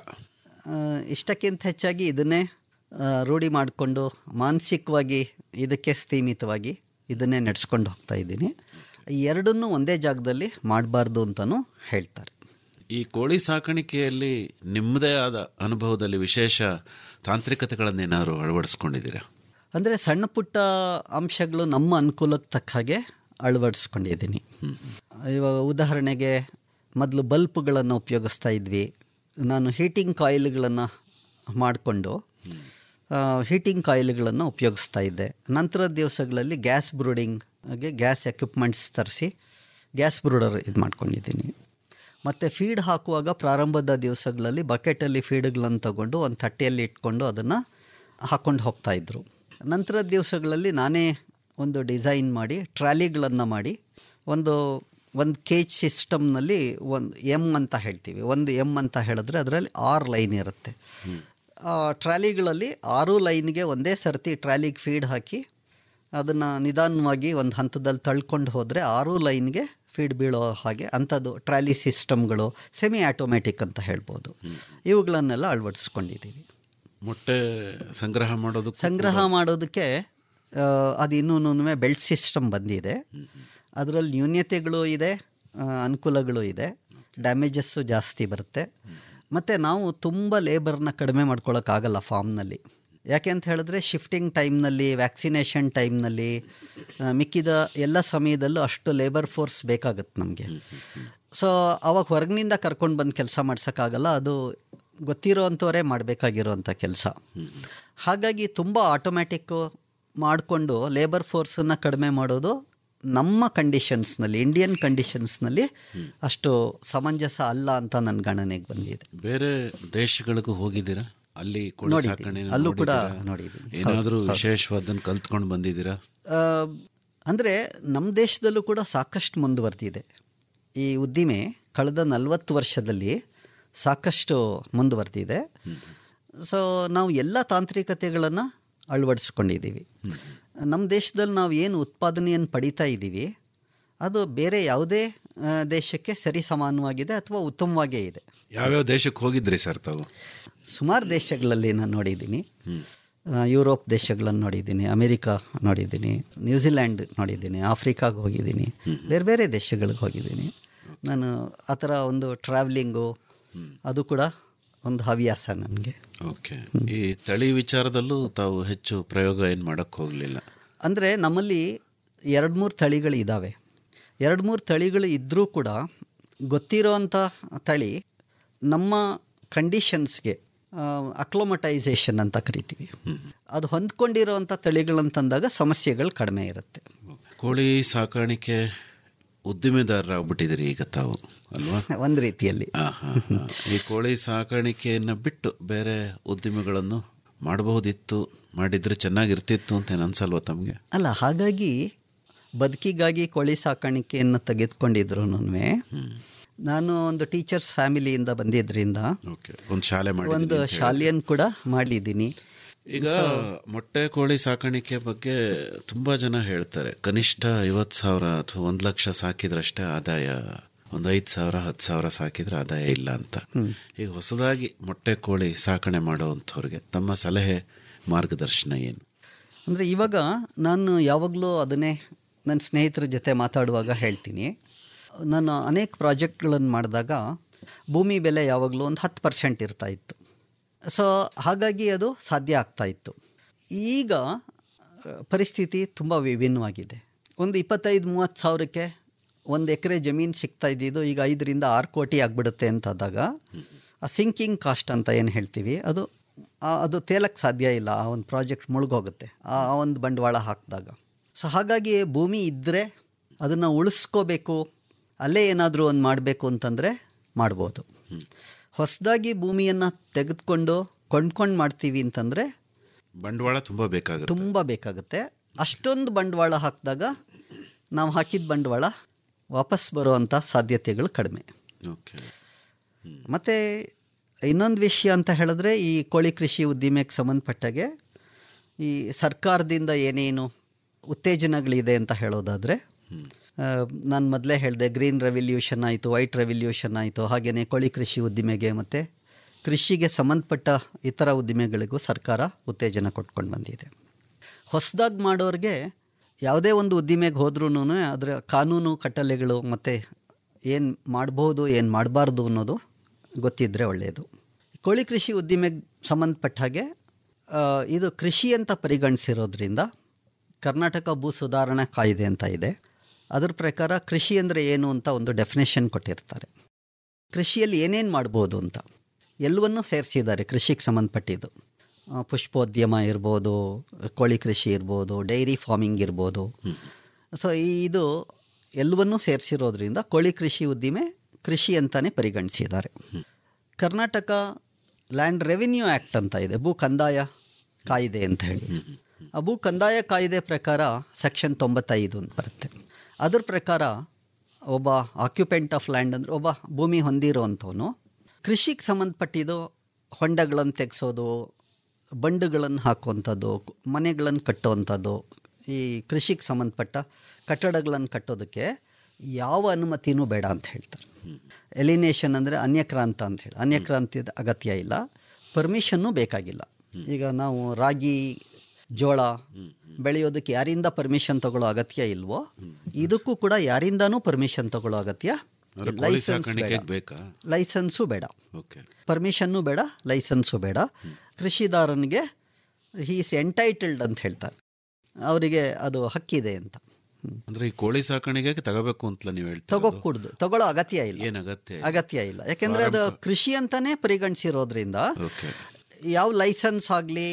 [SPEAKER 1] ಇಷ್ಟಕ್ಕಿಂತ ಹೆಚ್ಚಾಗಿ ಇದನ್ನೇ ಆ, ರೂಢಿ ಮಾಡಿಕೊಂಡು ಮಾನಸಿಕವಾಗಿ ಇದಕ್ಕೆ ಸ್ಥೀಮಿತವಾಗಿ ಇದನ್ನೇ ನಡೆಸ್ಕೊಂಡು ಹೋಗ್ತಾ ಇದ್ದೀನಿ ಈ ಎರಡನ್ನೂ ಒಂದೇ ಜಾಗದಲ್ಲಿ ಮಾಡಬಾರ್ದು ಅಂತಲೂ ಹೇಳ್ತಾರೆ
[SPEAKER 2] ಈ ಕೋಳಿ ಸಾಕಾಣಿಕೆಯಲ್ಲಿ ನಿಮ್ಮದೇ ಆದ ಅನುಭವದಲ್ಲಿ ವಿಶೇಷ ತಾಂತ್ರಿಕತೆಗಳನ್ನೇನಾದ್ರು ಅಳವಡಿಸ್ಕೊಂಡಿದ್ದೀರಾ
[SPEAKER 1] ಅಂದರೆ ಸಣ್ಣ ಪುಟ್ಟ ಅಂಶಗಳು ನಮ್ಮ ಅನುಕೂಲಕ್ಕೆ ತಕ್ಕ ಹಾಗೆ ಅಳವಡಿಸ್ಕೊಂಡಿದ್ದೀನಿ ಇವಾಗ ಉದಾಹರಣೆಗೆ ಮೊದಲು ಬಲ್ಪ್ಗಳನ್ನು ಉಪಯೋಗಿಸ್ತಾ ಇದ್ವಿ ನಾನು ಹೀಟಿಂಗ್ ಕಾಯಿಲ್ಗಳನ್ನು ಮಾಡಿಕೊಂಡು ಹೀಟಿಂಗ್ ಕಾಯಿಲ್ಗಳನ್ನು ಉಪಯೋಗಿಸ್ತಾ ಇದ್ದೆ ನಂತರದ ದಿವಸಗಳಲ್ಲಿ ಗ್ಯಾಸ್ ಬ್ರೂಡಿಂಗ್ಗೆ ಗ್ಯಾಸ್ ಎಕ್ವಿಪ್ಮೆಂಟ್ಸ್ ತರಿಸಿ ಗ್ಯಾಸ್ ಬ್ರೂಡರ್ ಇದು ಮಾಡ್ಕೊಂಡಿದ್ದೀನಿ ಮತ್ತು ಫೀಡ್ ಹಾಕುವಾಗ ಪ್ರಾರಂಭದ ದಿವಸಗಳಲ್ಲಿ ಬಕೆಟಲ್ಲಿ ಫೀಡ್ಗಳನ್ನು ತಗೊಂಡು ಒಂದು ತಟ್ಟೆಯಲ್ಲಿ ಇಟ್ಕೊಂಡು ಅದನ್ನು ಹಾಕ್ಕೊಂಡು ಹೋಗ್ತಾಯಿದ್ರು ನಂತರದ ದಿವಸಗಳಲ್ಲಿ ನಾನೇ ಒಂದು ಡಿಸೈನ್ ಮಾಡಿ ಟ್ರಾಲಿಗಳನ್ನು ಮಾಡಿ ಒಂದು ಒಂದು ಕೇಜ್ ಸಿಸ್ಟಮ್ನಲ್ಲಿ ಒಂದು ಎಮ್ ಅಂತ ಹೇಳ್ತೀವಿ ಒಂದು ಎಮ್ ಅಂತ ಹೇಳಿದ್ರೆ ಅದರಲ್ಲಿ ಆರು ಲೈನ್ ಇರುತ್ತೆ ಆ ಟ್ರಾಲಿಗಳಲ್ಲಿ ಆರು ಲೈನ್ಗೆ ಒಂದೇ ಸರ್ತಿ ಟ್ರಾಲಿಗೆ ಫೀಡ್ ಹಾಕಿ ಅದನ್ನು ನಿಧಾನವಾಗಿ ಒಂದು ಹಂತದಲ್ಲಿ ತಳ್ಕೊಂಡು ಹೋದರೆ ಆರು ಲೈನ್ಗೆ ಫೀಡ್ ಬೀಳೋ ಹಾಗೆ ಅಂಥದ್ದು ಟ್ರಾಲಿ ಸಿಸ್ಟಮ್ಗಳು ಸೆಮಿ ಆಟೋಮೆಟಿಕ್ ಅಂತ ಹೇಳ್ಬೋದು ಇವುಗಳನ್ನೆಲ್ಲ ಅಳವಡಿಸ್ಕೊಂಡಿದ್ದೀವಿ
[SPEAKER 2] ಮೊಟ್ಟೆ ಸಂಗ್ರಹ ಮಾಡೋದು
[SPEAKER 1] ಸಂಗ್ರಹ ಮಾಡೋದಕ್ಕೆ ಆ, ಅದು ಇನ್ನೂ ಬೆಲ್ಟ್ ಸಿಸ್ಟಮ್ ಬಂದಿದೆ ಅದರಲ್ಲಿ ನ್ಯೂನ್ಯತೆಗಳು ಇದೆ ಆ, ಅನುಕೂಲಗಳು ಇದೆ ಡ್ಯಾಮೇಜಸ್ಸು ಜಾಸ್ತಿ ಬರುತ್ತೆ ಮತ್ತು ನಾವು ತುಂಬ ಲೇಬರ್ನ ಕಡಿಮೆ ಮಾಡ್ಕೊಳ್ಳೋಕ್ಕಾಗಲ್ಲ ಫಾರ್ಮ್ನಲ್ಲಿ ಯಾಕೆ ಅಂತ ಹೇಳಿದ್ರೆ ಶಿಫ್ಟಿಂಗ್ ಟೈಮ್ನಲ್ಲಿ ವ್ಯಾಕ್ಸಿನೇಷನ್ ಟೈಮ್ನಲ್ಲಿ ಮಿಕ್ಕಿದ ಎಲ್ಲ ಸಮಯದಲ್ಲೂ ಅಷ್ಟು ಲೇಬರ್ ಫೋರ್ಸ್ ಬೇಕಾಗುತ್ತೆ ನಮಗೆ ಸೊ ಅವಾಗ ಹೊರಗಿನಿಂದ ಕರ್ಕೊಂಡು ಬಂದು ಕೆಲಸ ಮಾಡ್ಸೋಕ್ಕಾಗಲ್ಲ ಅದು ಗೊತ್ತಿರೋ ಅಂಥವರೇ ಮಾಡಬೇಕಾಗಿರೋವಂಥ ಕೆಲಸ ಹಾಗಾಗಿ ತುಂಬ ಆಟೋಮ್ಯಾಟಿಕ್ಕು ಮಾಡಿಕೊಂಡು ಲೇಬರ್ ಫೋರ್ಸನ್ನು ಕಡಿಮೆ ಮಾಡೋದು ನಮ್ಮ ಕಂಡೀಷನ್ಸ್ನಲ್ಲಿ ಇಂಡಿಯನ್ ಕಂಡೀಷನ್ಸ್ನಲ್ಲಿ ಅಷ್ಟು ಸಮಂಜಸ ಅಲ್ಲ ಅಂತ ನನ್ನ ಗಣನೆಗೆ ಬಂದಿದೆ
[SPEAKER 2] ಬೇರೆ ದೇಶಗಳಿಗೂ ಹೋಗಿದ್ದೀರಾ ಅಲ್ಲಿ ಕೋಳಿ
[SPEAKER 1] ನೋಡಿದ್ದೀನಿ.
[SPEAKER 2] ಸಾಕಣೆ
[SPEAKER 1] ಅಲ್ಲೂ ಕೂಡ ನೋಡಿದ್ದೀನಿ.
[SPEAKER 2] ಏನಾದರೂ ವಿಶೇಷವಾದನ್ನು ಕಲ್ತ್ಕೊಂಡು ಬಂದಿದ್ದೀರಾ
[SPEAKER 1] ಅಂದರೆ ನಮ್ಮ ದೇಶದಲ್ಲೂ ಕೂಡ ಸಾಕಷ್ಟು ಮುಂದುವರೆದಿದೆ ಈ ಉದ್ದಿಮೆ ಕಳೆದ ನಲವತ್ತು ವರ್ಷದಲ್ಲಿ ಸಾಕಷ್ಟು ಮುಂದುವರೆದಿದೆ ಸೊ ನಾವು ಎಲ್ಲ ತಾಂತ್ರಿಕತೆಗಳನ್ನು ಅಳವಡಿಸ್ಕೊಂಡಿದ್ದೀವಿ ನಮ್ಮ ದೇಶದಲ್ಲಿ ನಾವು ಏನು ಉತ್ಪಾದನೆಯನ್ನು ಪಡಿತಾ ಇದ್ದೀವಿ ಅದು ಬೇರೆ ಯಾವುದೇ ಆ, ದೇಶಕ್ಕೆ ಸರಿ ಸಮಾನವಾಗಿದೆ ಅಥವಾ ಉತ್ತಮವಾಗೇ ಇದೆ
[SPEAKER 2] ಯಾವ್ಯಾವ ದೇಶಕ್ಕೆ ಹೋಗಿದ್ರಿ ಸರ್ ತಾವು
[SPEAKER 1] ಸುಮಾರು ದೇಶಗಳಲ್ಲಿ ನಾನು ನೋಡಿದ್ದೀನಿ ಆ, ಯುರೋಪ್ ದೇಶಗಳನ್ನು ನೋಡಿದ್ದೀನಿ ಅಮೆರಿಕ ನೋಡಿದ್ದೀನಿ ನ್ಯೂಜಿಲ್ಯಾಂಡ್ ನೋಡಿದ್ದೀನಿ ಆಫ್ರಿಕಾಗೆ ಹೋಗಿದ್ದೀನಿ ಬೇರೆ ಬೇರೆ ದೇಶಗಳಿಗೆ ಹೋಗಿದ್ದೀನಿ ನಾನು ಆ ಥರ ಒಂದು ಟ್ರಾವ್ಲಿಂಗು ಅದು ಕೂಡ ಒಂದು ಹವ್ಯಾಸ ನನಗೆ
[SPEAKER 2] ಓಕೆ ಈ ತಳಿ ವಿಚಾರದಲ್ಲೂ ತಾವು ಹೆಚ್ಚು ಪ್ರಯೋಗ ಏನು ಮಾಡೋಕ್ಕೆ ಹೋಗಲಿಲ್ಲ
[SPEAKER 1] ಅಂದರೆ ನಮ್ಮಲ್ಲಿ ಎರಡು ಮೂರು ತಳಿಗಳು ಇದ್ದಾವೆ ಎರಡು ಮೂರು ತಳಿಗಳು ಇದ್ದರೂ ಕೂಡ ಗೊತ್ತಿರೋವಂಥ ತಳಿ ನಮ್ಮ ಕಂಡೀಷನ್ಸ್ಗೆ ಅಕ್ಲೋಮಟೈಸೇಷನ್ ಅಂತ ಕರಿತೀವಿ ಅದು ಹೊಂದ್ಕೊಂಡಿರೋವಂಥ ತಳಿಗಳನ್ನ ತಂದಾಗ ಸಮಸ್ಯೆಗಳು ಕಡಿಮೆ ಇರುತ್ತೆ
[SPEAKER 2] ಕೋಳಿ ಸಾಕಾಣಿಕೆ ಉದ್ದಿಮೆದಾರರಾಗ್ಬಿಟ್ಟಿದ್ದೀರಿ ಈಗ ತಾವು ಅಲ್ವಾ
[SPEAKER 1] ಒಂದು ರೀತಿಯಲ್ಲಿ
[SPEAKER 2] ಆ, ಹಾ, ಹಾ. ಈ ಕೋಳಿ ಸಾಕಾಣಿಕೆಯನ್ನು ಬಿಟ್ಟು ಬೇರೆ ಉದ್ದಿಮೆಗಳನ್ನು ಮಾಡಬಹುದಿತ್ತು ಮಾಡಿದ್ರೆ ಚೆನ್ನಾಗಿರ್ತಿತ್ತು ಅಂತ ಏನು ಅನ್ಸಲ್ವಾ ತಮಗೆ
[SPEAKER 1] ಅಲ್ಲ ಹಾಗಾಗಿ ಬದುಕಿಗಾಗಿ ಕೋಳಿ ಸಾಕಾಣಿಕೆಯನ್ನು ತೆಗೆದುಕೊಂಡಿದ್ರು ನಾನು ಒಂದು ಟೀಚರ್ಸ್ ಫ್ಯಾಮಿಲಿಯಿಂದ ಬಂದಿದ್ದರಿಂದ
[SPEAKER 2] ಓಕೆ ಒಂದು ಶಾಲೆ ಮಾಡಿ
[SPEAKER 1] ಒಂದು ಶಾಲೆಯನ್ನು ಕೂಡ ಮಾಡಿದ್ದೀನಿ
[SPEAKER 2] ಈಗ ಮೊಟ್ಟೆ ಕೋಳಿ ಸಾಕಾಣಿಕೆ ಬಗ್ಗೆ ತುಂಬಾ ಜನ ಹೇಳ್ತಾರೆ ಕನಿಷ್ಠ ಐವತ್ತು ಸಾವಿರ ಅಥವಾ ಒಂದು ಲಕ್ಷ ಸಾಕಿದ್ರಷ್ಟೇ ಆದಾಯ ಒಂದು ಐದು ಸಾವಿರ ಹತ್ತು ಸಾವಿರ ಸಾಕಿದ್ರೆ ಆದಾಯ ಇಲ್ಲ ಅಂತ ಈಗ ಹೊಸದಾಗಿ ಮೊಟ್ಟೆ ಕೋಳಿ ಸಾಕಣೆ ಮಾಡೋವಂಥವ್ರಿಗೆ ತಮ್ಮ ಸಲಹೆ ಮಾರ್ಗದರ್ಶನ ಏನು
[SPEAKER 1] ಅಂದರೆ ಇವಾಗ ನಾನು ಯಾವಾಗಲೂ ಅದನ್ನೇ ನನ್ನ ಸ್ನೇಹಿತರ ಜೊತೆ ಮಾತಾಡುವಾಗ ಹೇಳ್ತೀನಿ ನಾನು ಅನೇಕ ಪ್ರಾಜೆಕ್ಟ್ಗಳನ್ನು ಮಾಡಿದಾಗ ಭೂಮಿ ಬೆಲೆ ಯಾವಾಗಲೂ ಒಂದು ಹತ್ತು ಪರ್ಸೆಂಟ್ ಇರ್ತಾ ಇತ್ತು ಸೊ ಹಾಗಾಗಿ ಅದು ಸಾಧ್ಯ ಆಗ್ತಾ ಇತ್ತು ಈಗ ಆ, ಪರಿಸ್ಥಿತಿ ತುಂಬ ವಿಭಿನ್ನವಾಗಿದೆ ಒಂದು ಇಪ್ಪತ್ತೈದು ಮೂವತ್ತು ಸಾವಿರಕ್ಕೆ ಒಂದು ಎಕರೆ ಜಮೀನು ಸಿಗ್ತಾ ಇದ್ದಿದ್ದು ಈಗ ಐದರಿಂದ ಆರು ಕೋಟಿ ಆಗಿಬಿಡುತ್ತೆ ಅಂತಾದಾಗ ಆ ಸಿಂಕಿಂಗ್ ಕಾಸ್ಟ್ ಅಂತ ಏನು ಹೇಳ್ತೀವಿ ಅದು ಆ- ಅದು ತೇಲಕ್ಕೆ ಸಾಧ್ಯ ಇಲ್ಲ ಆ ಒಂದು ಪ್ರಾಜೆಕ್ಟ್ ಮುಳುಗೋಗುತ್ತೆ ಆ ಆ ಒಂದು ಬಂಡವಾಳ ಹಾಕಿದಾಗ ಸೊ ಹಾಗಾಗಿ ಭೂಮಿ ಇದ್ದರೆ ಅದನ್ನು ಉಳಿಸ್ಕೋಬೇಕು ಅಲ್ಲೇ ಏನಾದರೂ ಒಂದು ಮಾಡಬೇಕು ಅಂತಂದರೆ ಮಾಡ್ಬೋದು ಹೊಸದಾಗಿ ಭೂಮಿಯನ್ನು ತೆಗೆದುಕೊಂಡು ಕೊಂಡ್ಕೊಂಡು ಮಾಡ್ತೀವಿ ಅಂತಂದರೆ
[SPEAKER 2] ಬಂಡವಾಳ ತುಂಬಾ ಬೇಕಾಗುತ್ತೆ
[SPEAKER 1] ತುಂಬ ಬೇಕಾಗುತ್ತೆ ಅಷ್ಟೊಂದು ಬಂಡವಾಳ ಹಾಕಿದಾಗ ನಾವು ಹಾಕಿದ ಬಂಡವಾಳ ವಾಪಸ್ ಬರುವಂಥ ಸಾಧ್ಯತೆಗಳು ಕಡಿಮೆ
[SPEAKER 2] ಓಕೆ
[SPEAKER 1] ಮತ್ತು ಇನ್ನೊಂದು ವಿಷಯ ಅಂತ ಹೇಳಿದ್ರೆ ಈ ಕೋಳಿ ಕೃಷಿ ಉದ್ದಿಮೆಗೆ ಸಂಬಂಧಪಟ್ಟಾಗೆ ಈ ಸರ್ಕಾರದಿಂದ ಏನೇನು ಉತ್ತೇಜನಗಳಿದೆ ಅಂತ ಹೇಳೋದಾದರೆ ನಾನು ಮೊದಲೇ ಹೇಳಿದೆ ಗ್ರೀನ್ ರೆವಲ್ಯೂಷನ್ ಆಯಿತು ವೈಟ್ ರೆವಲ್ಯೂಷನ್ ಆಯಿತು ಹಾಗೆಯೇ ಕೋಳಿ ಕೃಷಿ ಉದ್ದಿಮೆಗೆ ಮತ್ತು ಕೃಷಿಗೆ ಸಂಬಂಧಪಟ್ಟ ಇತರ ಉದ್ದಿಮೆಗಳಿಗೂ ಸರ್ಕಾರ ಉತ್ತೇಜನ ಕೊಟ್ಕೊಂಡು ಬಂದಿದೆ ಹೊಸದಾಗಿ ಮಾಡೋರಿಗೆ ಯಾವುದೇ ಒಂದು ಉದ್ದಿಮೆಗೆ ಹೋದ್ರೂ ಅದರ ಕಾನೂನು ಕಟ್ಟಲೆಗಳು ಮತ್ತು ಏನು ಮಾಡ್ಬೋದು ಏನು ಮಾಡಬಾರ್ದು ಅನ್ನೋದು ಗೊತ್ತಿದ್ದರೆ ಒಳ್ಳೆಯದು ಕೋಳಿ ಕೃಷಿ ಉದ್ದಿಮೆಗೆ ಸಂಬಂಧಪಟ್ಟ ಹಾಗೆ ಆ, ಇದು ಕೃಷಿ ಅಂತ ಪರಿಗಣಿಸಿರೋದ್ರಿಂದ ಕರ್ನಾಟಕ ಭೂ ಸುಧಾರಣಾ ಕಾಯ್ದೆ ಅಂತ ಇದೆ ಅದ್ರ ಪ್ರಕಾರ ಕೃಷಿ ಅಂದರೆ ಏನು ಅಂತ ಒಂದು ಡೆಫಿನೇಷನ್ ಕೊಟ್ಟಿರ್ತಾರೆ ಕೃಷಿಯಲ್ಲಿ ಏನೇನು ಮಾಡ್ಬೋದು ಅಂತ ಎಲ್ಲವನ್ನೂ ಸೇರಿಸಿದ್ದಾರೆ ಕೃಷಿಗೆ ಸಂಬಂಧಪಟ್ಟಿದ್ದು ಆ, ಪುಷ್ಪೋದ್ಯಮ ಇರ್ಬೋದು ಕೋಳಿ ಕೃಷಿ ಇರ್ಬೋದು ಡೈರಿ ಫಾರ್ಮಿಂಗ್ ಇರ್ಬೋದು ಸೊ ಈ ಇದು ಎಲ್ಲವನ್ನೂ ಸೇರಿಸಿರೋದ್ರಿಂದ ಕೋಳಿ ಕೃಷಿ ಉದ್ದಿಮೆ ಕೃಷಿ ಅಂತಲೇ ಪರಿಗಣಿಸಿದ್ದಾರೆ ಕರ್ನಾಟಕ ಲ್ಯಾಂಡ್ ರೆವಿನ್ಯೂ ಆ್ಯಕ್ಟ್ ಅಂತ ಇದೆ ಭೂ ಕಂದಾಯ ಕಾಯ್ದೆ ಅಂತ ಹೇಳಿ ಆ ಭೂ ಕಂದಾಯ ಕಾಯ್ದೆ ಪ್ರಕಾರ ಸೆಕ್ಷನ್ ತೊಂಬತ್ತೈದು ಅಂತ ಬರುತ್ತೆ ಅದ್ರ ಪ್ರಕಾರ ಒಬ್ಬ ಆಕ್ಯುಪೆಂಟ್ ಆಫ್ ಲ್ಯಾಂಡ್ ಅಂದರೆ ಒಬ್ಬ ಭೂಮಿ ಹೊಂದಿರೋವಂಥವನು ಕೃಷಿಗೆ ಸಂಬಂಧಪಟ್ಟಿದ್ದು ಹೊಂಡಗಳನ್ನು ತೆಗೆಸೋದು ಬಂಡುಗಳನ್ನು ಹಾಕುವಂಥದ್ದು ಮನೆಗಳನ್ನು ಕಟ್ಟುವಂಥದ್ದು ಈ ಕೃಷಿಗೆ ಸಂಬಂಧಪಟ್ಟ ಕಟ್ಟಡಗಳನ್ನು ಕಟ್ಟೋದಕ್ಕೆ ಯಾವ ಅನುಮತಿನೂ ಬೇಡ ಅಂತ ಹೇಳ್ತಾರೆ ಎಲಿನೇಷನ್ ಅಂದರೆ ಅನ್ಯಕ್ರಾಂತ ಅಂತ ಹೇಳಿ ಅನ್ಯಕ್ರಾಂತಿದ ಅಗತ್ಯ ಇಲ್ಲ ಪರ್ಮಿಷನ್ನು ಬೇಕಾಗಿಲ್ಲ ಈಗ ನಾವು ರಾಗಿ ಜೋಳ ಬೆಳೆಯೋದಕ್ಕೆ ಯಾರಿಂದ ಪರ್ಮಿಷನ್ ತಗೊಳ್ಳೋ ಅಗತ್ಯ ಇಲ್ವೋ ಇದಕ್ಕೂ ಕೂಡ ಯಾರಿಂದನೂ ಪರ್ಮಿಷನ್ ತಗೊಳ್ಳೋ ಅಗತ್ಯ
[SPEAKER 2] ಅಂದ್ರೆ
[SPEAKER 1] ಇಲ್ಲ.
[SPEAKER 2] ಕೋಳಿ
[SPEAKER 1] ಲೈಸೆನ್ಸ್
[SPEAKER 2] ಸಾಕಾಣಿಕೆಗೆ
[SPEAKER 1] ಬೇಡ.
[SPEAKER 2] ಬೇಕಾ
[SPEAKER 1] ಲೈಸೆನ್ಸು ಬೇಡ
[SPEAKER 2] ಓಕೆ
[SPEAKER 1] ಪರ್ಮಿಷನ್ನು ಬೇಡ ಲೈಸೆನ್ಸು ಬೇಡ ಕೃಷಿದಾರನಿಗೆ ಹೀಸ್ ಎಂಟೈಟಲ್ಡ್ ಅಂತ ಹೇಳ್ತಾರೆ ಅವರಿಗೆ ಅದು ಹಕ್ಕಿದೆ ಅಂತ
[SPEAKER 2] ಅಂದ್ರೆ ಈ ಕೋಳಿ ಸಾಕಾಣಿಕೆಗೆ ತಗೋಬೇಕು ಅಂತಲ್ಲ ನೀವು ಹೇಳ್ತೀರಾ
[SPEAKER 1] ತಗೋಕೂಡ್ದು ತಗೊಳ್ಳೋ ಅಗತ್ಯ ಇಲ್ಲ
[SPEAKER 2] ಏನ್ ಅಗತ್ಯ
[SPEAKER 1] ಅಗತ್ಯ ಇಲ್ಲ ಯಾಕೆಂದ್ರೆ ಅದು ಕೃಷಿ ಅಂತಾನೆ ಪರಿಗಣಿಸಿರೋದ್ರಿಂದ
[SPEAKER 2] ಓಕೆ
[SPEAKER 1] ಯಾವ ಲೈಸೆನ್ಸ್ ಆಗಲಿ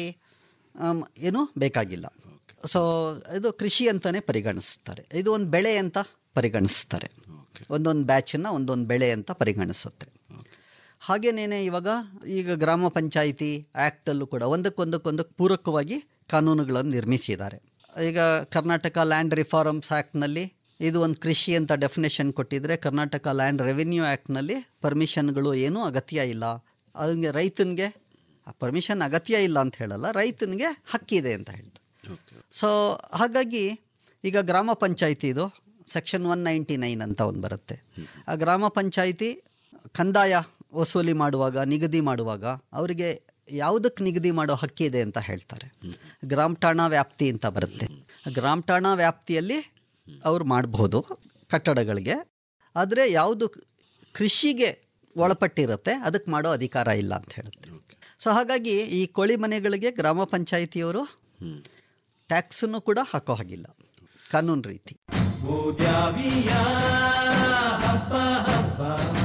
[SPEAKER 1] ಏನು ಬೇಕಾಗಿಲ್ಲ ಸೊ ಇದು ಕೃಷಿ ಅಂತಾನೆ ಪರಿಗಣಿಸ್ತಾರೆ ಇದು ಒಂದು ಬೆಳೆ ಅಂತ ಪರಿಗಣಿಸ್ತಾರೆ ಒಂದೊಂದು ಬ್ಯಾಚನ್ನ ಒಂದೊಂದು ಬೆಳೆ ಅಂತ ಪರಿಗಣಿಸುತ್ತೆ ಹಾಗೇನೇನೆ ಇವಾಗ ಈಗ ಗ್ರಾಮ ಪಂಚಾಯಿತಿ ಆ್ಯಕ್ಟಲ್ಲೂ ಕೂಡ ಒಂದಕ್ಕೊಂದಕ್ಕೊಂದಕ್ಕೆ ಪೂರಕವಾಗಿ ಕಾನೂನುಗಳನ್ನು ನಿರ್ಮಿಸಿದ್ದಾರೆ ಈಗ ಕರ್ನಾಟಕ ಲ್ಯಾಂಡ್ ರಿಫಾರ್ಮ್ಸ್ ಆ್ಯಕ್ಟ್ನಲ್ಲಿ ಇದು ಒಂದು ಕೃಷಿ ಅಂತ ಡೆಫಿನೇಷನ್ ಕೊಟ್ಟಿದ್ರೆ ಕರ್ನಾಟಕ ಲ್ಯಾಂಡ್ ರೆವಿನ್ಯೂ ಆ್ಯಕ್ಟ್ನಲ್ಲಿ ಪರ್ಮಿಷನ್ಗಳು ಏನೂ ಅಗತ್ಯ ಇಲ್ಲ ಅದಕ್ಕೆ ರೈತನಿಗೆ ಪರ್ಮಿಷನ್ ಅಗತ್ಯ ಇಲ್ಲ ಅಂತ ಹೇಳಲ್ಲ ರೈತನಿಗೆ ಹಕ್ಕಿದೆ ಅಂತ ಹೇಳ್ತಾರೆ ಸೊ ಹಾಗಾಗಿ ಈಗ ಗ್ರಾಮ ಪಂಚಾಯಿತಿದು ಸೆಕ್ಷನ್ ಒನ್ ನೈಂಟಿ ನೈನ್ ಅಂತ ಒಂದು ಬರುತ್ತೆ ಆ ಗ್ರಾಮ ಪಂಚಾಯಿತಿ ಕಂದಾಯ ವಸೂಲಿ ಮಾಡುವಾಗ ನಿಗದಿ ಮಾಡುವಾಗ ಅವರಿಗೆ ಯಾವುದಕ್ಕೆ ನಿಗದಿ ಮಾಡೋ ಹಕ್ಕಿದೆ ಅಂತ ಹೇಳ್ತಾರೆ ಗ್ರಾಮ ಠಾಣಾ ವ್ಯಾಪ್ತಿ ಅಂತ ಬರುತ್ತೆ ಗ್ರಾಮ ಠಾಣಾ ವ್ಯಾಪ್ತಿಯಲ್ಲಿ ಅವ್ರು ಮಾಡಬಹುದು ಕಟ್ಟಡಗಳಿಗೆ ಆದರೆ ಯಾವುದು ಕೃಷಿಗೆ ಒಳಪಟ್ಟಿರುತ್ತೆ ಅದಕ್ಕೆ ಮಾಡೋ ಅಧಿಕಾರ ಇಲ್ಲ ಅಂತ ಹೇಳುತ್ತೆ ಸೊ ಹಾಗಾಗಿ ಈ ಕೋಳಿ ಮನೆಗಳಿಗೆ ಗ್ರಾಮ ಪಂಚಾಯಿತಿಯವರು ಟ್ಯಾಕ್ಸನ್ನು ಕೂಡ ಹಾಕೋ ಹಾಗಿಲ್ಲ ಕಾನೂನು ರೀತಿ
[SPEAKER 5] ಗೋದ್ಯಾವಿಯ ಹಬ್ಬ ಹಬ್ಬ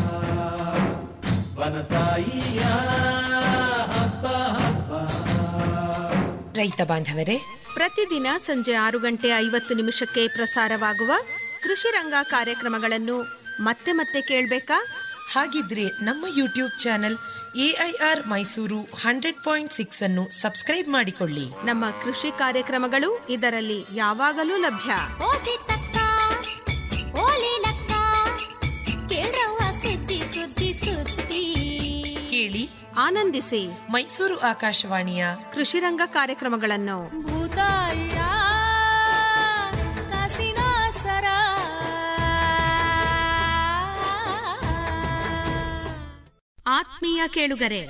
[SPEAKER 5] ವನತಾಯಿಯ ಹಬ್ಬ ಹಬ್ಬ
[SPEAKER 6] ರೈತ ಬಾಂಧವರೇ
[SPEAKER 3] ಪ್ರತಿದಿನ ಸಂಜೆ ಆರು ಗಂಟೆ ಐವತ್ತು ನಿಮಿಷಕ್ಕೆ ಪ್ರಸಾರವಾಗುವ ಕೃಷಿ ರಂಗ ಕಾರ್ಯಕ್ರಮಗಳನ್ನು ಮತ್ತೆ ಮತ್ತೆ ಕೇಳಬೇಕಾ
[SPEAKER 6] ಹಾಗಿದ್ರೆ ನಮ್ಮ YouTube channel AIR Mysuru hundred point six ಅನ್ನು ಸಬ್ಸ್ಕ್ರೈಬ್ ಮಾಡಿಕೊಳ್ಳಿ
[SPEAKER 3] ನಮ್ಮ ಕೃಷಿ ಕಾರ್ಯಕ್ರಮಗಳು ಇದರಲ್ಲಿ ಯಾವಾಗಲೂ ಲಭ್ಯ
[SPEAKER 7] ಓಸಿ ತಕ್ಕ ಓಲಿ ಲಕ್ಕ ಕೇಳ್ರವ್ವ ಸುದ್ದಿ ಸುದ್ದಿ ಸುದ್ದಿ
[SPEAKER 6] ಕೇಳಿ
[SPEAKER 3] ಆನಂದಿಸಿ
[SPEAKER 6] ಮೈಸೂರು ಆಕಾಶವಾಣಿಯ
[SPEAKER 3] ಕೃಷಿ ರಂಗ ಕಾರ್ಯಕ್ರಮಗಳನ್ನು
[SPEAKER 7] ಭೂತಾಯ ಕಾಸಿನ ಸರ
[SPEAKER 3] ಆತ್ಮೀಯ ಕೇಳುಗರೆ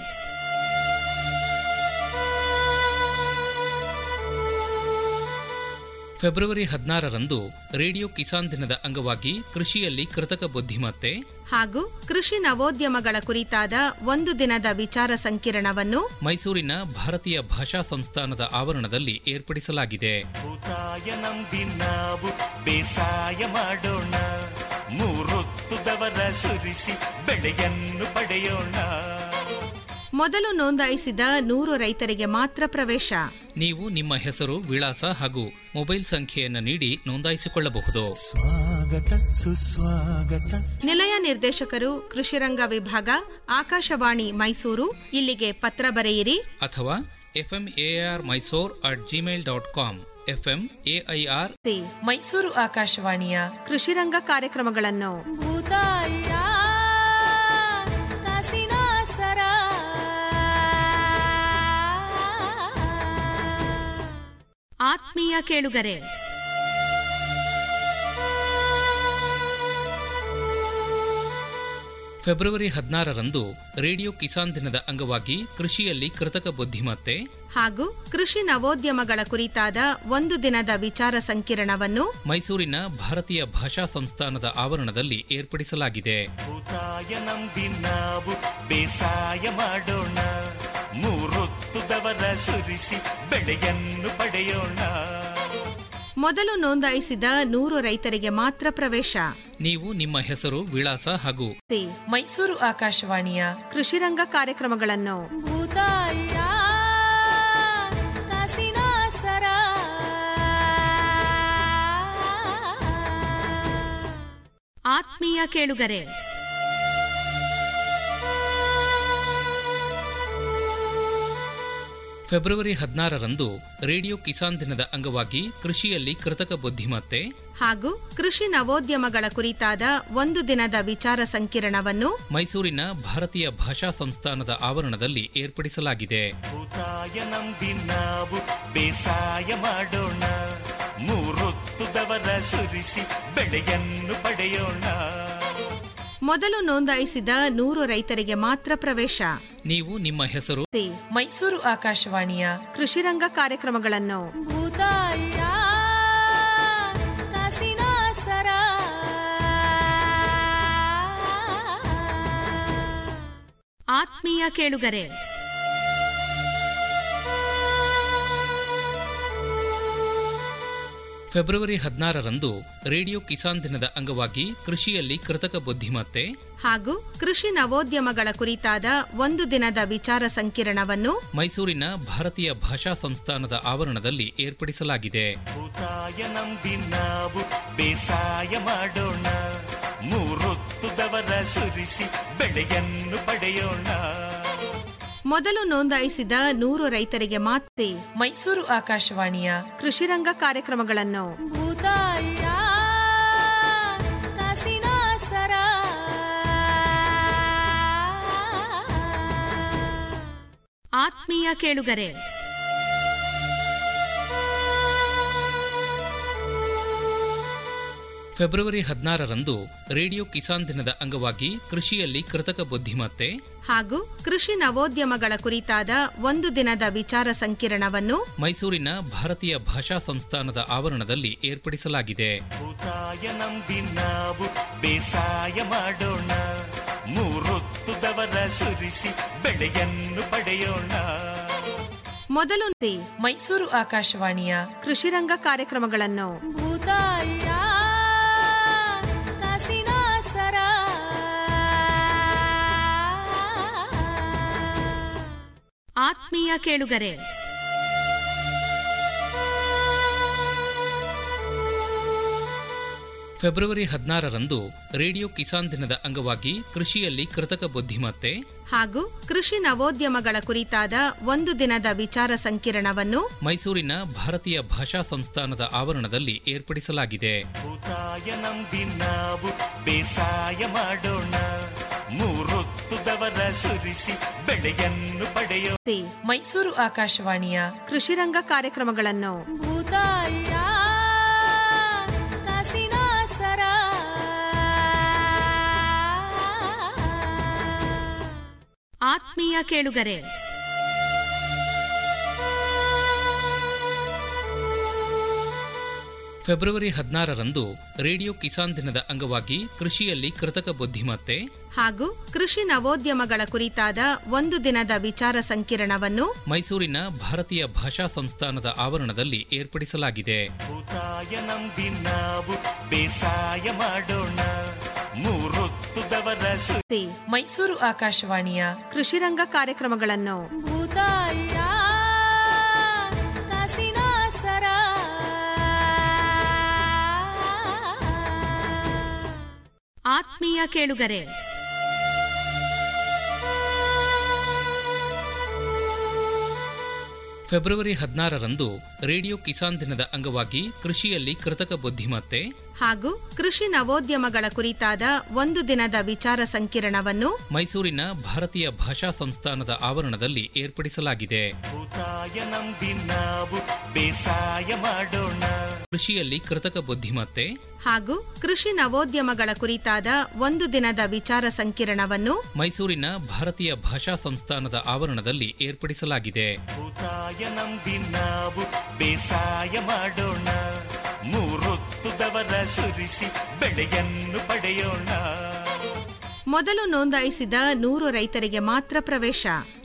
[SPEAKER 4] ಫೆಬ್ರವರಿ ಹದಿನಾರರಂದು ರೇಡಿಯೋ ಕಿಸಾನ್ ದಿನದ ಅಂಗವಾಗಿ ಕೃಷಿಯಲ್ಲಿ ಕೃತಕ ಬುದ್ಧಿಮತ್ತೆ
[SPEAKER 3] ಹಾಗೂ ಕೃಷಿ ನವೋದ್ಯಮಗಳ ಕುರಿತಾದ ಒಂದು ದಿನದ ವಿಚಾರ ಸಂಕಿರಣವನ್ನು
[SPEAKER 4] ಮೈಸೂರಿನ ಭಾರತೀಯ ಭಾಷಾ ಸಂಸ್ಥಾನದ ಆವರಣದಲ್ಲಿ ಏರ್ಪಡಿಸಲಾಗಿದೆ
[SPEAKER 5] ಭೂತಾಯ ನಂಬಿ ನಾವು ಬೇಸಾಯ ಮಾಡೋಣ ಮೂರೊತ್ತುದವರ ಸುರಿಸಿ ಬೆಳೆಯನ್ನು ಪಡೆಯೋಣ
[SPEAKER 3] ಮೊದಲು ನೋಂದಾಯಿಸಿದ ನೂರು ರೈತರಿಗೆ ಮಾತ್ರ ಪ್ರವೇಶ
[SPEAKER 4] ನೀವು ನಿಮ್ಮ ಹೆಸರು ವಿಳಾಸ ಹಾಗೂ ಮೊಬೈಲ್ ಸಂಖ್ಯೆಯನ್ನು ನೀಡಿ ನೋಂದಾಯಿಸಿಕೊಳ್ಳಬಹುದು
[SPEAKER 5] ಸ್ವಾಗತ ಸುಸ್ವಾಗತ
[SPEAKER 3] ನಿಲಯ ನಿರ್ದೇಶಕರು ಕೃಷಿರಂಗ ವಿಭಾಗ ಆಕಾಶವಾಣಿ ಮೈಸೂರು ಇಲ್ಲಿಗೆ ಪತ್ರ ಬರೆಯಿರಿ
[SPEAKER 4] ಅಥವಾ FM AR Mysore at Gmail dot com FM AIR
[SPEAKER 3] ಸಿ.
[SPEAKER 6] ಮೈಸೂರು ಆಕಾಶವಾಣಿಯ
[SPEAKER 3] ಕೃಷಿರಂಗ ಕಾರ್ಯಕ್ರಮಗಳನ್ನು
[SPEAKER 7] ಭೂತಾಯ ಕಾಸಿನ ಸರ
[SPEAKER 3] ಆತ್ಮೀಯ ಕೇಳುಗರೆ
[SPEAKER 4] ಫೆಬ್ರವರಿ ಹದಿನಾರರಂದು ರೇಡಿಯೋ ಕಿಸಾನ್ ದಿನದ ಅಂಗವಾಗಿ ಕೃಷಿಯಲ್ಲಿ ಕೃತಕ ಬುದ್ಧಿಮತ್ತೆ
[SPEAKER 3] ಹಾಗೂ ಕೃಷಿ ನವೋದ್ಯಮಗಳ ಕುರಿತಾದ ಒಂದು ದಿನದ ವಿಚಾರ ಸಂಕಿರಣವನ್ನು
[SPEAKER 4] ಮೈಸೂರಿನ ಭಾರತೀಯ ಭಾಷಾ ಸಂಸ್ಥಾನದ ಆವರಣದಲ್ಲಿ ಏರ್ಪಡಿಸಲಾಗಿದೆ
[SPEAKER 5] ಭೂತಾಯ ನಂಬಿ ನಾವು ಬೇಸಾಯ ಮಾಡೋಣ ಮೂರೊತ್ತುದವರ ಸುರಿಸಿ ಬೆಳೆಯನ್ನು ಪಡೆಯೋಣ
[SPEAKER 3] ಮೊದಲು ನೋಂದಾಯಿಸಿದ ನೂರು ರೈತರಿಗೆ ಮಾತ್ರ ಪ್ರವೇಶ
[SPEAKER 4] ನೀವು ನಿಮ್ಮ ಹೆಸರು ವಿಳಾಸ ಹಾಗೂ
[SPEAKER 6] ಮೈಸೂರು ಆಕಾಶವಾಣಿಯ
[SPEAKER 3] ಕೃಷಿರಂಗ ಕಾರ್ಯಕ್ರಮಗಳನ್ನು
[SPEAKER 7] ಭೂತಾಯಿಯ ಕಾಸಿನ ಸರ
[SPEAKER 3] ಆತ್ಮೀಯ ಕೇಳುಗರೆ
[SPEAKER 4] ಫೆಬ್ರವರಿ ಹದಿನಾರರಂದು ರೇಡಿಯೋ ಕಿಸಾನ್ ದಿನದ ಅಂಗವಾಗಿ ಕೃಷಿಯಲ್ಲಿ ಕೃತಕ ಬುದ್ಧಿಮತ್ತೆ
[SPEAKER 3] ಹಾಗೂ ಕೃಷಿ ನವೋದ್ಯಮಗಳ ಕುರಿತಾದ ಒಂದು ದಿನದ ವಿಚಾರ ಸಂಕಿರಣವನ್ನು
[SPEAKER 4] ಮೈಸೂರಿನ ಭಾರತೀಯ ಭಾಷಾ ಸಂಸ್ಥಾನದ ಆವರಣದಲ್ಲಿ ಏರ್ಪಡಿಸಲಾಗಿದೆ
[SPEAKER 5] ಭೂತಾಯ ನಂಬಿ ನಾವು ಬೇಸಾಯ ಮಾಡೋಣ ಮೂರೊತ್ತುದವರ ಸುರಿಸಿ ಬೆಳೆಯನ್ನು ಪಡೆಯೋಣ
[SPEAKER 3] ಮೊದಲು ನೋಂದಾಯಿಸಿದ ನೂರು ರೈತರಿಗೆ ಮಾತ್ರ ಪ್ರವೇಶ
[SPEAKER 4] ನೀವು ನಿಮ್ಮ ಹೆಸರು
[SPEAKER 6] ಮೈಸೂರು ಆಕಾಶವಾಣಿಯ
[SPEAKER 3] ಕೃಷಿರಂಗ ಕಾರ್ಯಕ್ರಮಗಳನ್ನು
[SPEAKER 7] ಭೂತಾಯಿಯ ಕಾಸಿನ ಸರ
[SPEAKER 3] ಆತ್ಮೀಯ ಕೇಳುಗರೆ
[SPEAKER 4] ಫೆಬ್ರವರಿ ಹದಿನಾರರಂದು ರೇಡಿಯೋ ಕಿಸಾನ್ ದಿನದ ಅಂಗವಾಗಿ ಕೃಷಿಯಲ್ಲಿ ಕೃತಕ ಬುದ್ಧಿಮತ್ತೆ
[SPEAKER 3] ಹಾಗೂ ಕೃಷಿ ನವೋದ್ಯಮಗಳ ಕುರಿತಾದ ಒಂದು ದಿನದ ವಿಚಾರ ಸಂಕಿರಣವನ್ನು
[SPEAKER 4] ಮೈಸೂರಿನ ಭಾರತೀಯ ಭಾಷಾ ಸಂಸ್ಥಾನದ ಆವರಣದಲ್ಲಿ ಏರ್ಪಡಿಸಲಾಗಿದೆ
[SPEAKER 5] ಭೂತಾಯ ನಂಬಿ ನಾವು ಬೇಸಾಯ ಮಾಡೋಣ ಮೂರೊತ್ತುದವರ ಸುರಿಸಿ ಬೆಳೆಯನ್ನು ಪಡೆಯೋಣ
[SPEAKER 3] ಮೊದಲು ನೋಂದಾಯಿಸಿದ ನೂರು ರೈತರಿಗೆ ಮಾತ್ರ
[SPEAKER 6] ಮೈಸೂರು ಆಕಾಶವಾಣಿಯ
[SPEAKER 3] ಕೃಷಿರಂಗ ಕಾರ್ಯಕ್ರಮಗಳನ್ನು
[SPEAKER 7] ಭೂತಾಯಿಯ ಕಾಸಿನ ಸರ
[SPEAKER 3] ಆತ್ಮೀಯ ಕೇಳುಗರೆ
[SPEAKER 4] ಫೆಬ್ರವರಿ ಹದಿನಾರರಂದು ರೇಡಿಯೋ ಕಿಸಾನ್ ದಿನದ ಅಂಗವಾಗಿ ಕೃಷಿಯಲ್ಲಿ ಕೃತಕ ಬುದ್ಧಿಮತ್ತೆ
[SPEAKER 3] ಹಾಗೂ ಕೃಷಿ ನವೋದ್ಯಮಗಳ ಕುರಿತಾದ ಒಂದು ದಿನದ ವಿಚಾರ ಸಂಕಿರಣವನ್ನು
[SPEAKER 4] ಮೈಸೂರಿನ ಭಾರತೀಯ ಭಾಷಾ ಸಂಸ್ಥಾನದ ಆವರಣದಲ್ಲಿ ಏರ್ಪಡಿಸಲಾಗಿದೆ
[SPEAKER 5] ಭೂತಾಯ ನಂಬಿ ನಾವು ಬೇಸಾಯ ಮಾಡೋಣ ಮೂರೊತ್ತುದವರ ಸುರಿಸಿ ಬೆಳೆಯನ್ನು ಪಡೆಯೋಣ
[SPEAKER 3] ಮೊದಲು
[SPEAKER 6] ಮೈಸೂರು ಆಕಾಶವಾಣಿಯ
[SPEAKER 3] ಕೃಷಿರಂಗ ಕಾರ್ಯಕ್ರಮಗಳನ್ನು
[SPEAKER 7] ಭೂತಾಯಿಯ ಕಾಸಿನ ಸರ
[SPEAKER 3] ಆತ್ಮೀಯ ಕೇಳುಗರೆ
[SPEAKER 4] ಫೆಬ್ರವರಿ ಹದಿನಾರರಂದು ರೇಡಿಯೋ ಕಿಸಾನ್ ದಿನದ ಅಂಗವಾಗಿ ಕೃಷಿಯಲ್ಲಿ ಕೃತಕ ಬುದ್ಧಿಮತ್ತೆ
[SPEAKER 3] ಹಾಗೂ ಕೃಷಿ ನವೋದ್ಯಮಗಳ ಕುರಿತಾದ ಒಂದು ದಿನದ ವಿಚಾರ ಸಂಕಿರಣವನ್ನು
[SPEAKER 4] ಮೈಸೂರಿನ ಭಾರತೀಯ ಭಾಷಾ ಸಂಸ್ಥಾನದ ಆವರಣದಲ್ಲಿ ಏರ್ಪಡಿಸಲಾಗಿದೆ
[SPEAKER 5] ಭೂತಾಯ ನಂಬಿ ನಾವು ಬೇಸಾಯ ಮಾಡೋಣ ಮೂರೊತ್ತುದವರ ಸುರಿಸಿ ಬೆಳೆಯನ್ನು ಪಡೆಯೋಣ
[SPEAKER 6] ಮೈಸೂರು ಆಕಾಶವಾಣಿಯ
[SPEAKER 3] ಕೃಷಿರಂಗ ಕಾರ್ಯಕ್ರಮಗಳನ್ನು
[SPEAKER 7] ಭೂತಾಯಿಯ ಕಾಸಿನ ಸರ
[SPEAKER 3] ಆತ್ಮೀಯ ಕೇಳುಗರೆ
[SPEAKER 4] ಫೆಬ್ರವರಿ ಹದಿನಾರರಂದು ರೇಡಿಯೋ ಕಿಸಾನ್ ದಿನದ ಅಂಗವಾಗಿ ಕೃಷಿಯಲ್ಲಿ ಕೃತಕ ಬುದ್ಧಿಮತ್ತೆ
[SPEAKER 3] ಹಾಗೂ ಕೃಷಿ ನವೋದ್ಯಮಗಳ ಕುರಿತಾದ ಒಂದು ದಿನದ ವಿಚಾರ ಸಂಕಿರಣವನ್ನು
[SPEAKER 4] ಮೈಸೂರಿನ ಭಾರತೀಯ ಭಾಷಾ ಸಂಸ್ಥಾನದ ಆವರಣದಲ್ಲಿ ಏರ್ಪಡಿಸಲಾಗಿದೆ
[SPEAKER 5] ಭೂತಾಯ ನಂಬಿ ನಾವು ಬೇಸಾಯ ಮಾಡೋಣ ಮೂರೊತ್ತುದವರ ಸುರಿಸಿ
[SPEAKER 6] ಮೈಸೂರು ಆಕಾಶವಾಣಿಯ
[SPEAKER 3] ಕೃಷಿರಂಗ ಕಾರ್ಯಕ್ರಮಗಳನ್ನು
[SPEAKER 7] ಭೂತಾಯಿಯ ಕಾಸಿನ ಸರ
[SPEAKER 3] ಆತ್ಮೀಯ ಕೇಳುಗರೆ
[SPEAKER 4] ಫೆಬ್ರವರಿ ಹದಿನಾರರಂದು ರೇಡಿಯೋ ಕಿಸಾನ್ ದಿನದ ಅಂಗವಾಗಿ ಕೃಷಿಯಲ್ಲಿ ಕೃತಕ ಬುದ್ಧಿಮತ್ತೆ
[SPEAKER 3] ಹಾಗೂ ಕೃಷಿ ನವೋದ್ಯಮಗಳ ಕುರಿತಾದ ಒಂದು ದಿನದ ವಿಚಾರ ಸಂಕಿರಣವನ್ನು
[SPEAKER 4] ಮೈಸೂರಿನ ಭಾರತೀಯ ಭಾಷಾ ಸಂಸ್ಥಾನದ ಆವರಣದಲ್ಲಿ ಏರ್ಪಡಿಸಲಾಗಿದೆ
[SPEAKER 5] ಭೂತಾಯ ನಂಬಿ ನಾವು ಬೇಸಾಯ ಮಾಡೋಣ
[SPEAKER 4] ಕೃಷಿಯಲ್ಲಿ ಕೃತಕ ಬುದ್ಧಿಮತ್ತೆ
[SPEAKER 3] ಹಾಗೂ ಕೃಷಿ ನವೋದ್ಯಮಗಳ ಕುರಿತಾದ ಒಂದು ದಿನದ ವಿಚಾರ ಸಂಕಿರಣವನ್ನು
[SPEAKER 4] ಮೈಸೂರಿನ ಭಾರತೀಯ ಭಾಷಾ ಸಂಸ್ಥಾನದ ಆವರಣದಲ್ಲಿ ಏರ್ಪಡಿಸಲಾಗಿದೆ
[SPEAKER 5] ಭೂತಾಯ ನಂಬಿ ನಾವು ಬೇಸಾಯ ಮಾಡೋಣ ಮೂರೊತ್ತುದವರ ಸುರಿಸಿ ಬೆಳೆಯನ್ನು ಪಡೆಯೋಣ
[SPEAKER 3] ಮೊದಲು ನೋಂದಾಯಿಸಿದ ನೂರು ರೈತರಿಗೆ ಮಾತ್ರ ಪ್ರವೇಶ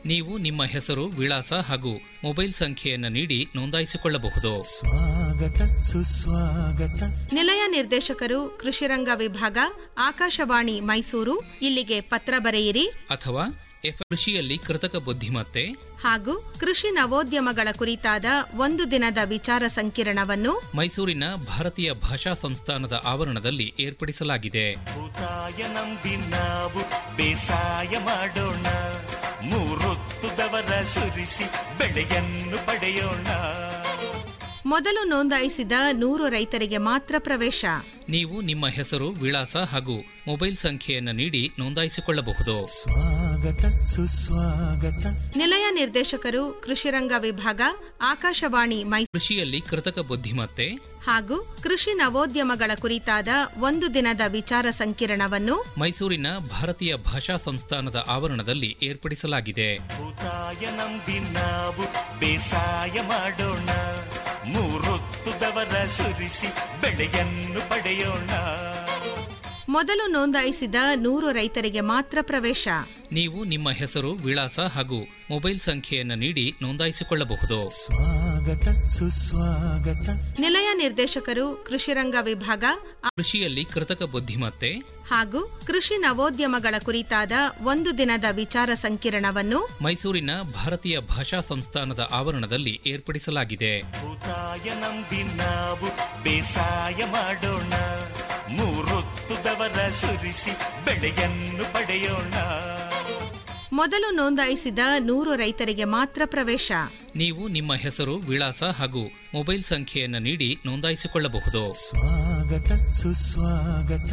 [SPEAKER 4] ನೀವು ನಿಮ್ಮ ಹೆಸರು ವಿಳಾಸ ಹಾಗೂ ಮೊಬೈಲ್ ಸಂಖ್ಯೆಯನ್ನು ನೀಡಿ ನೋಂದಾಯಿಸಿಕೊಳ್ಳಬಹುದು
[SPEAKER 5] ಸ್ವಾಗತ ಸುಸ್ವಾಗತ
[SPEAKER 3] ನಿಲಯ ನಿರ್ದೇಶಕರು ಕೃಷಿರಂಗ ವಿಭಾಗ ಆಕಾಶವಾಣಿ ಮೈಸೂರು ಇಲ್ಲಿಗೆ ಪತ್ರ ಬರೆಯಿರಿ
[SPEAKER 4] ಅಥವಾ ಎಫ್ ಕೃಷಿಯಲ್ಲಿ ಕೃತಕ ಬುದ್ಧಿಮತ್ತೆ
[SPEAKER 3] ಹಾಗೂ ಕೃಷಿ ನವೋದ್ಯಮಗಳ ಕುರಿತಾದ ಒಂದು ದಿನದ ವಿಚಾರ ಸಂಕಿರಣವನ್ನು
[SPEAKER 4] ಮೈಸೂರಿನ ಭಾರತೀಯ ಭಾಷಾ ಸಂಸ್ಥಾನದ ಆವರಣದಲ್ಲಿ ಏರ್ಪಡಿಸಲಾಗಿದೆ
[SPEAKER 5] ಭೂತಾಯ ನಂಬಿ ನಾವು ಬೇಸಾಯ ಮಾಡೋಣ ಮೂರೊತ್ತುದವರ ಸುರಿಸಿ ಬೆಳೆಯನ್ನು ಪಡೆಯೋಣ
[SPEAKER 3] ಮೊದಲು ನೋಂದಾಯಿಸಿದ ನೂರು ರೈತರಿಗೆ ಮಾತ್ರ ಪ್ರವೇಶ
[SPEAKER 4] ನೀವು ನಿಮ್ಮ ಹೆಸರು ವಿಳಾಸ ಹಾಗೂ ಮೊಬೈಲ್ ಸಂಖ್ಯೆಯನ್ನು ನೀಡಿ ನೋಂದಾಯಿಸಿಕೊಳ್ಳಬಹುದು
[SPEAKER 5] ಸ್ವಾಗತ ಸುಸ್ವಾಗತ
[SPEAKER 3] ನಿಲಯ ನಿರ್ದೇಶಕರು ಕೃಷಿರಂಗ ವಿಭಾಗ ಆಕಾಶವಾಣಿ ಮೈಸೂರು
[SPEAKER 4] ಕೃಷಿಯಲ್ಲಿ ಕೃತಕ ಬುದ್ಧಿಮತ್ತೆ
[SPEAKER 3] ಹಾಗೂ ಕೃಷಿ ನವೋದ್ಯಮಗಳ ಕುರಿತಾದ ಒಂದು ದಿನದ ವಿಚಾರ ಸಂಕಿರಣವನ್ನು
[SPEAKER 4] ಮೈಸೂರಿನ ಭಾರತೀಯ ಭಾಷಾ ಸಂಸ್ಥಾನದ ಆವರಣದಲ್ಲಿ ಏರ್ಪಡಿಸಲಾಗಿದೆ
[SPEAKER 5] ಭೂತಾಯ ನಂಬಿ ನಾವು ಬೇಸಾಯ ಮಾಡೋಣ ಮೂರೊತ್ತುದವರ ಸುರಿಸಿ ಬೆಳೆಯನ್ನು ಪಡೆಯೋಣ
[SPEAKER 3] ಮೊದಲು ನೋಂದಾಯಿಸಿದ ನೂರು ರೈತರಿಗೆ ಮಾತ್ರ ಪ್ರವೇಶ
[SPEAKER 4] ನೀವು ನಿಮ್ಮ ಹೆಸರು ವಿಳಾಸ ಹಾಗೂ ಮೊಬೈಲ್ ಸಂಖ್ಯೆಯನ್ನು ನೀಡಿ ನೋಂದಾಯಿಸಿಕೊಳ್ಳಬಹುದು
[SPEAKER 5] ಸ್ವಾಗತ ಸುಸ್ವಾಗತ
[SPEAKER 3] ನಿಲಯ ನಿರ್ದೇಶಕರು ಕೃಷಿರಂಗ ವಿಭಾಗ
[SPEAKER 4] ಕೃಷಿಯಲ್ಲಿ ಕೃತಕ ಬುದ್ಧಿಮತ್ತೆ
[SPEAKER 3] ಹಾಗೂ ಕೃಷಿ ನವೋದ್ಯಮಗಳ ಕುರಿತಾದ ಒಂದು ದಿನದ ವಿಚಾರ ಸಂಕಿರಣವನ್ನು
[SPEAKER 4] ಮೈಸೂರಿನ ಭಾರತೀಯ ಭಾಷಾ ಸಂಸ್ಥಾನದ ಆವರಣದಲ್ಲಿ ಏರ್ಪಡಿಸಲಾಗಿದೆ
[SPEAKER 5] ಭೂತಾಯ ನಂಬಿ ನಾವು ಬೇಸಾಯ ಮಾಡೋಣ ಮೂರೊತ್ತುದವರ ಸುರಿಸಿ ಬೆಳೆಯನ್ನು ಪಡೆಯೋಣ
[SPEAKER 3] ಮೊದಲು ನೋಂದಾಯಿಸಿದ ನೂರು ರೈತರಿಗೆ ಮಾತ್ರ ಪ್ರವೇಶ
[SPEAKER 4] ನೀವು ನಿಮ್ಮ ಹೆಸರು ವಿಳಾಸ ಹಾಗೂ ಮೊಬೈಲ್ ಸಂಖ್ಯೆಯನ್ನು ನೀಡಿ ನೋಂದಾಯಿಸಿಕೊಳ್ಳಬಹುದು
[SPEAKER 5] ಸ್ವಾಗತ ಸುಸ್ವಾಗತ